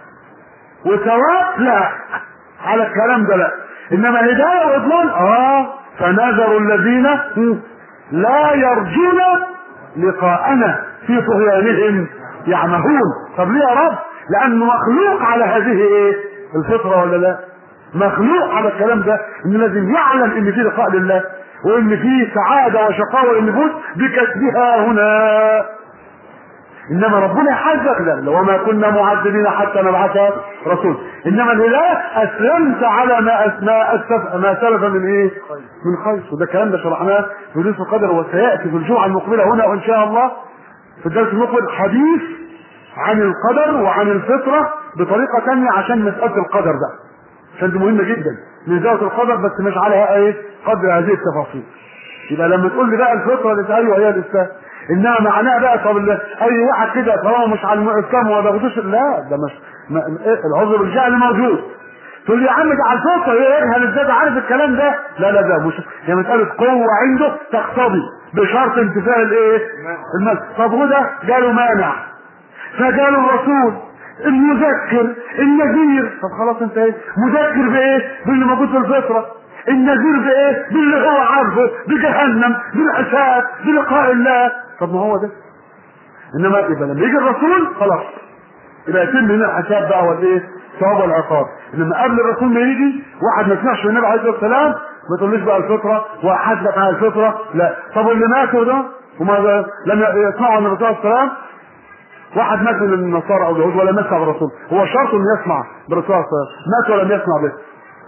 وثواب لا على الكلام ده لا انما هدايه واضلال اه فنذر الذين لا يرجون لقاءنا في طغيانهم يعمهون طب ليه يا رب لانه مخلوق على هذه ايه الفطره ولا لا مخلوق على الكلام ده انه لازم يعلم ان في لقاء لله وان في سعاده وشقاوه للنفوس بكسبها هنا انما ربنا يحذر لا وما كنا معذبين حتى نبعث رسول انما الهدايه اسلمت على ما اسماء أسف ما سلف من ايه؟ من خير وده الكلام ده شرحناه في دروس القدر وسياتي في الجمعه المقبله هنا وان شاء الله في الدرس المقبل حديث عن القدر وعن الفطره بطريقه ثانيه عشان مساله القدر ده عشان دي مهمه جدا من زاويه القدر بس مش عليها ايه؟ قدر هذه التفاصيل يبقى لما تقول لي بقى الفطره اللي ايوه هي الاسلام انما معناها بقى طب اي واحد كده طالما مش على الاسلام وما بياخدوش لا ده مش ما العذر بالجهل موجود تقول لي يا عم ده على الفطره ايه ازاي عارف الكلام ده لا لا ده مش هي مساله قوه عنده تقتضي بشرط انتفاء الايه المال طب وده جاله مانع فجاله الرسول المذكر النذير طب خلاص انت ايه مذكر بايه باللي موجود في الفطره النذير بايه باللي هو عارفه بجهنم بالعساد بلقاء الله طب ما هو ده انما يبقى لما يجي الرسول خلاص يبقى يتم هنا الحساب بقى والايه ثواب والعقاب انما قبل الرسول ما يجي واحد ما سمعش من النبي عليه الصلاه والسلام ما تقوليش بقى الفطره واحاسبك على الفطره لا طب اللي ماتوا ده وما لم يسمعوا من الرسول صلى الله عليه وسلم واحد مات من النصارى او اليهود ولا يسمع بالرسول هو شرط انه يسمع بالرسول صلى الله عليه وسلم مات ولم يسمع به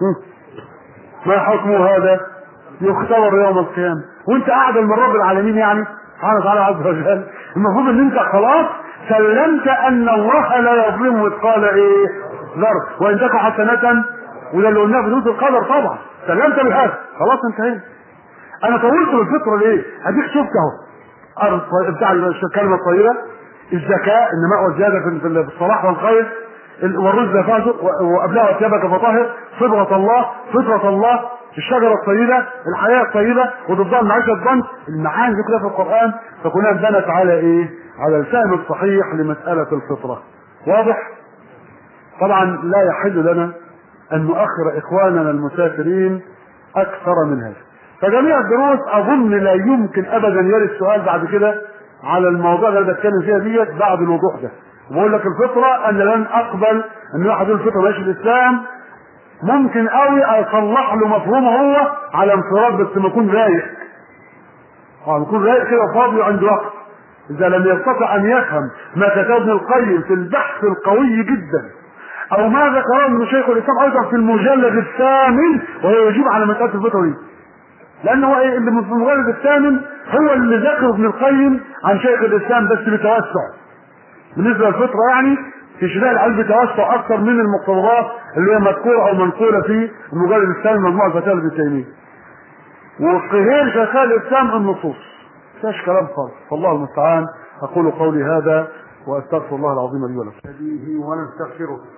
ما حكمه هذا يختبر يوم القيامه وانت اعدل من رب العالمين يعني سبحانه وتعالى عز وجل المفروض ان انت خلاص سلمت ان الله لا يظلم مثقال ايه ذر وان تك حسنه وده اللي قلناه في دروس القدر طبعا سلمت بهذا خلاص انتهينا انا طولت بالفطره ليه؟ اديك شفت اهو بتاع الكلمه الطيبه الزكاه النماء والزياده في الصلاح والخير والرز فاسق وابلغ ثيابك فطهر صبغه الله فطره الله الشجره الطيبه الحياه الطيبه وضدها المعيشه الضنك المعاني دي كلها في القران فكلها بنت على ايه؟ على الفهم الصحيح لمساله الفطره واضح؟ طبعا لا يحل لنا ان نؤخر اخواننا المسافرين اكثر من هذا فجميع الدروس اظن لا يمكن ابدا يرد السؤال بعد كده على الموضوع اللي انا بتكلم فيها ديت بعد الوضوح ده بقول لك الفطره ان لن اقبل ان واحد يقول الفطره ماشي الاسلام ممكن قوي اصلح له مفهومه هو على انفراد بس ما يكون رايق اه يكون رايق كده فاضي وعنده وقت اذا لم يستطع ان يفهم ما كتب ابن القيم في البحث القوي جدا او ما ذكره ابن شيخ الاسلام ايضا في المجلد الثامن وهو يجيب على مساله الفطره دي لان هو ايه اللي في المجلد الثامن هو اللي ذكره ابن القيم عن شيخ الاسلام بس بتوسع بالنسبه للفطره يعني في شراء العلم بتوسع اكثر من المقتضيات اللي هي مذكوره او منقوله في المجلد الثاني مجموعه فتاوى ابن تيميه وغير شيخاء الاسلام النصوص فيش كلام خالص فالله المستعان اقول قولي هذا واستغفر الله العظيم لي ولكم ونستغفره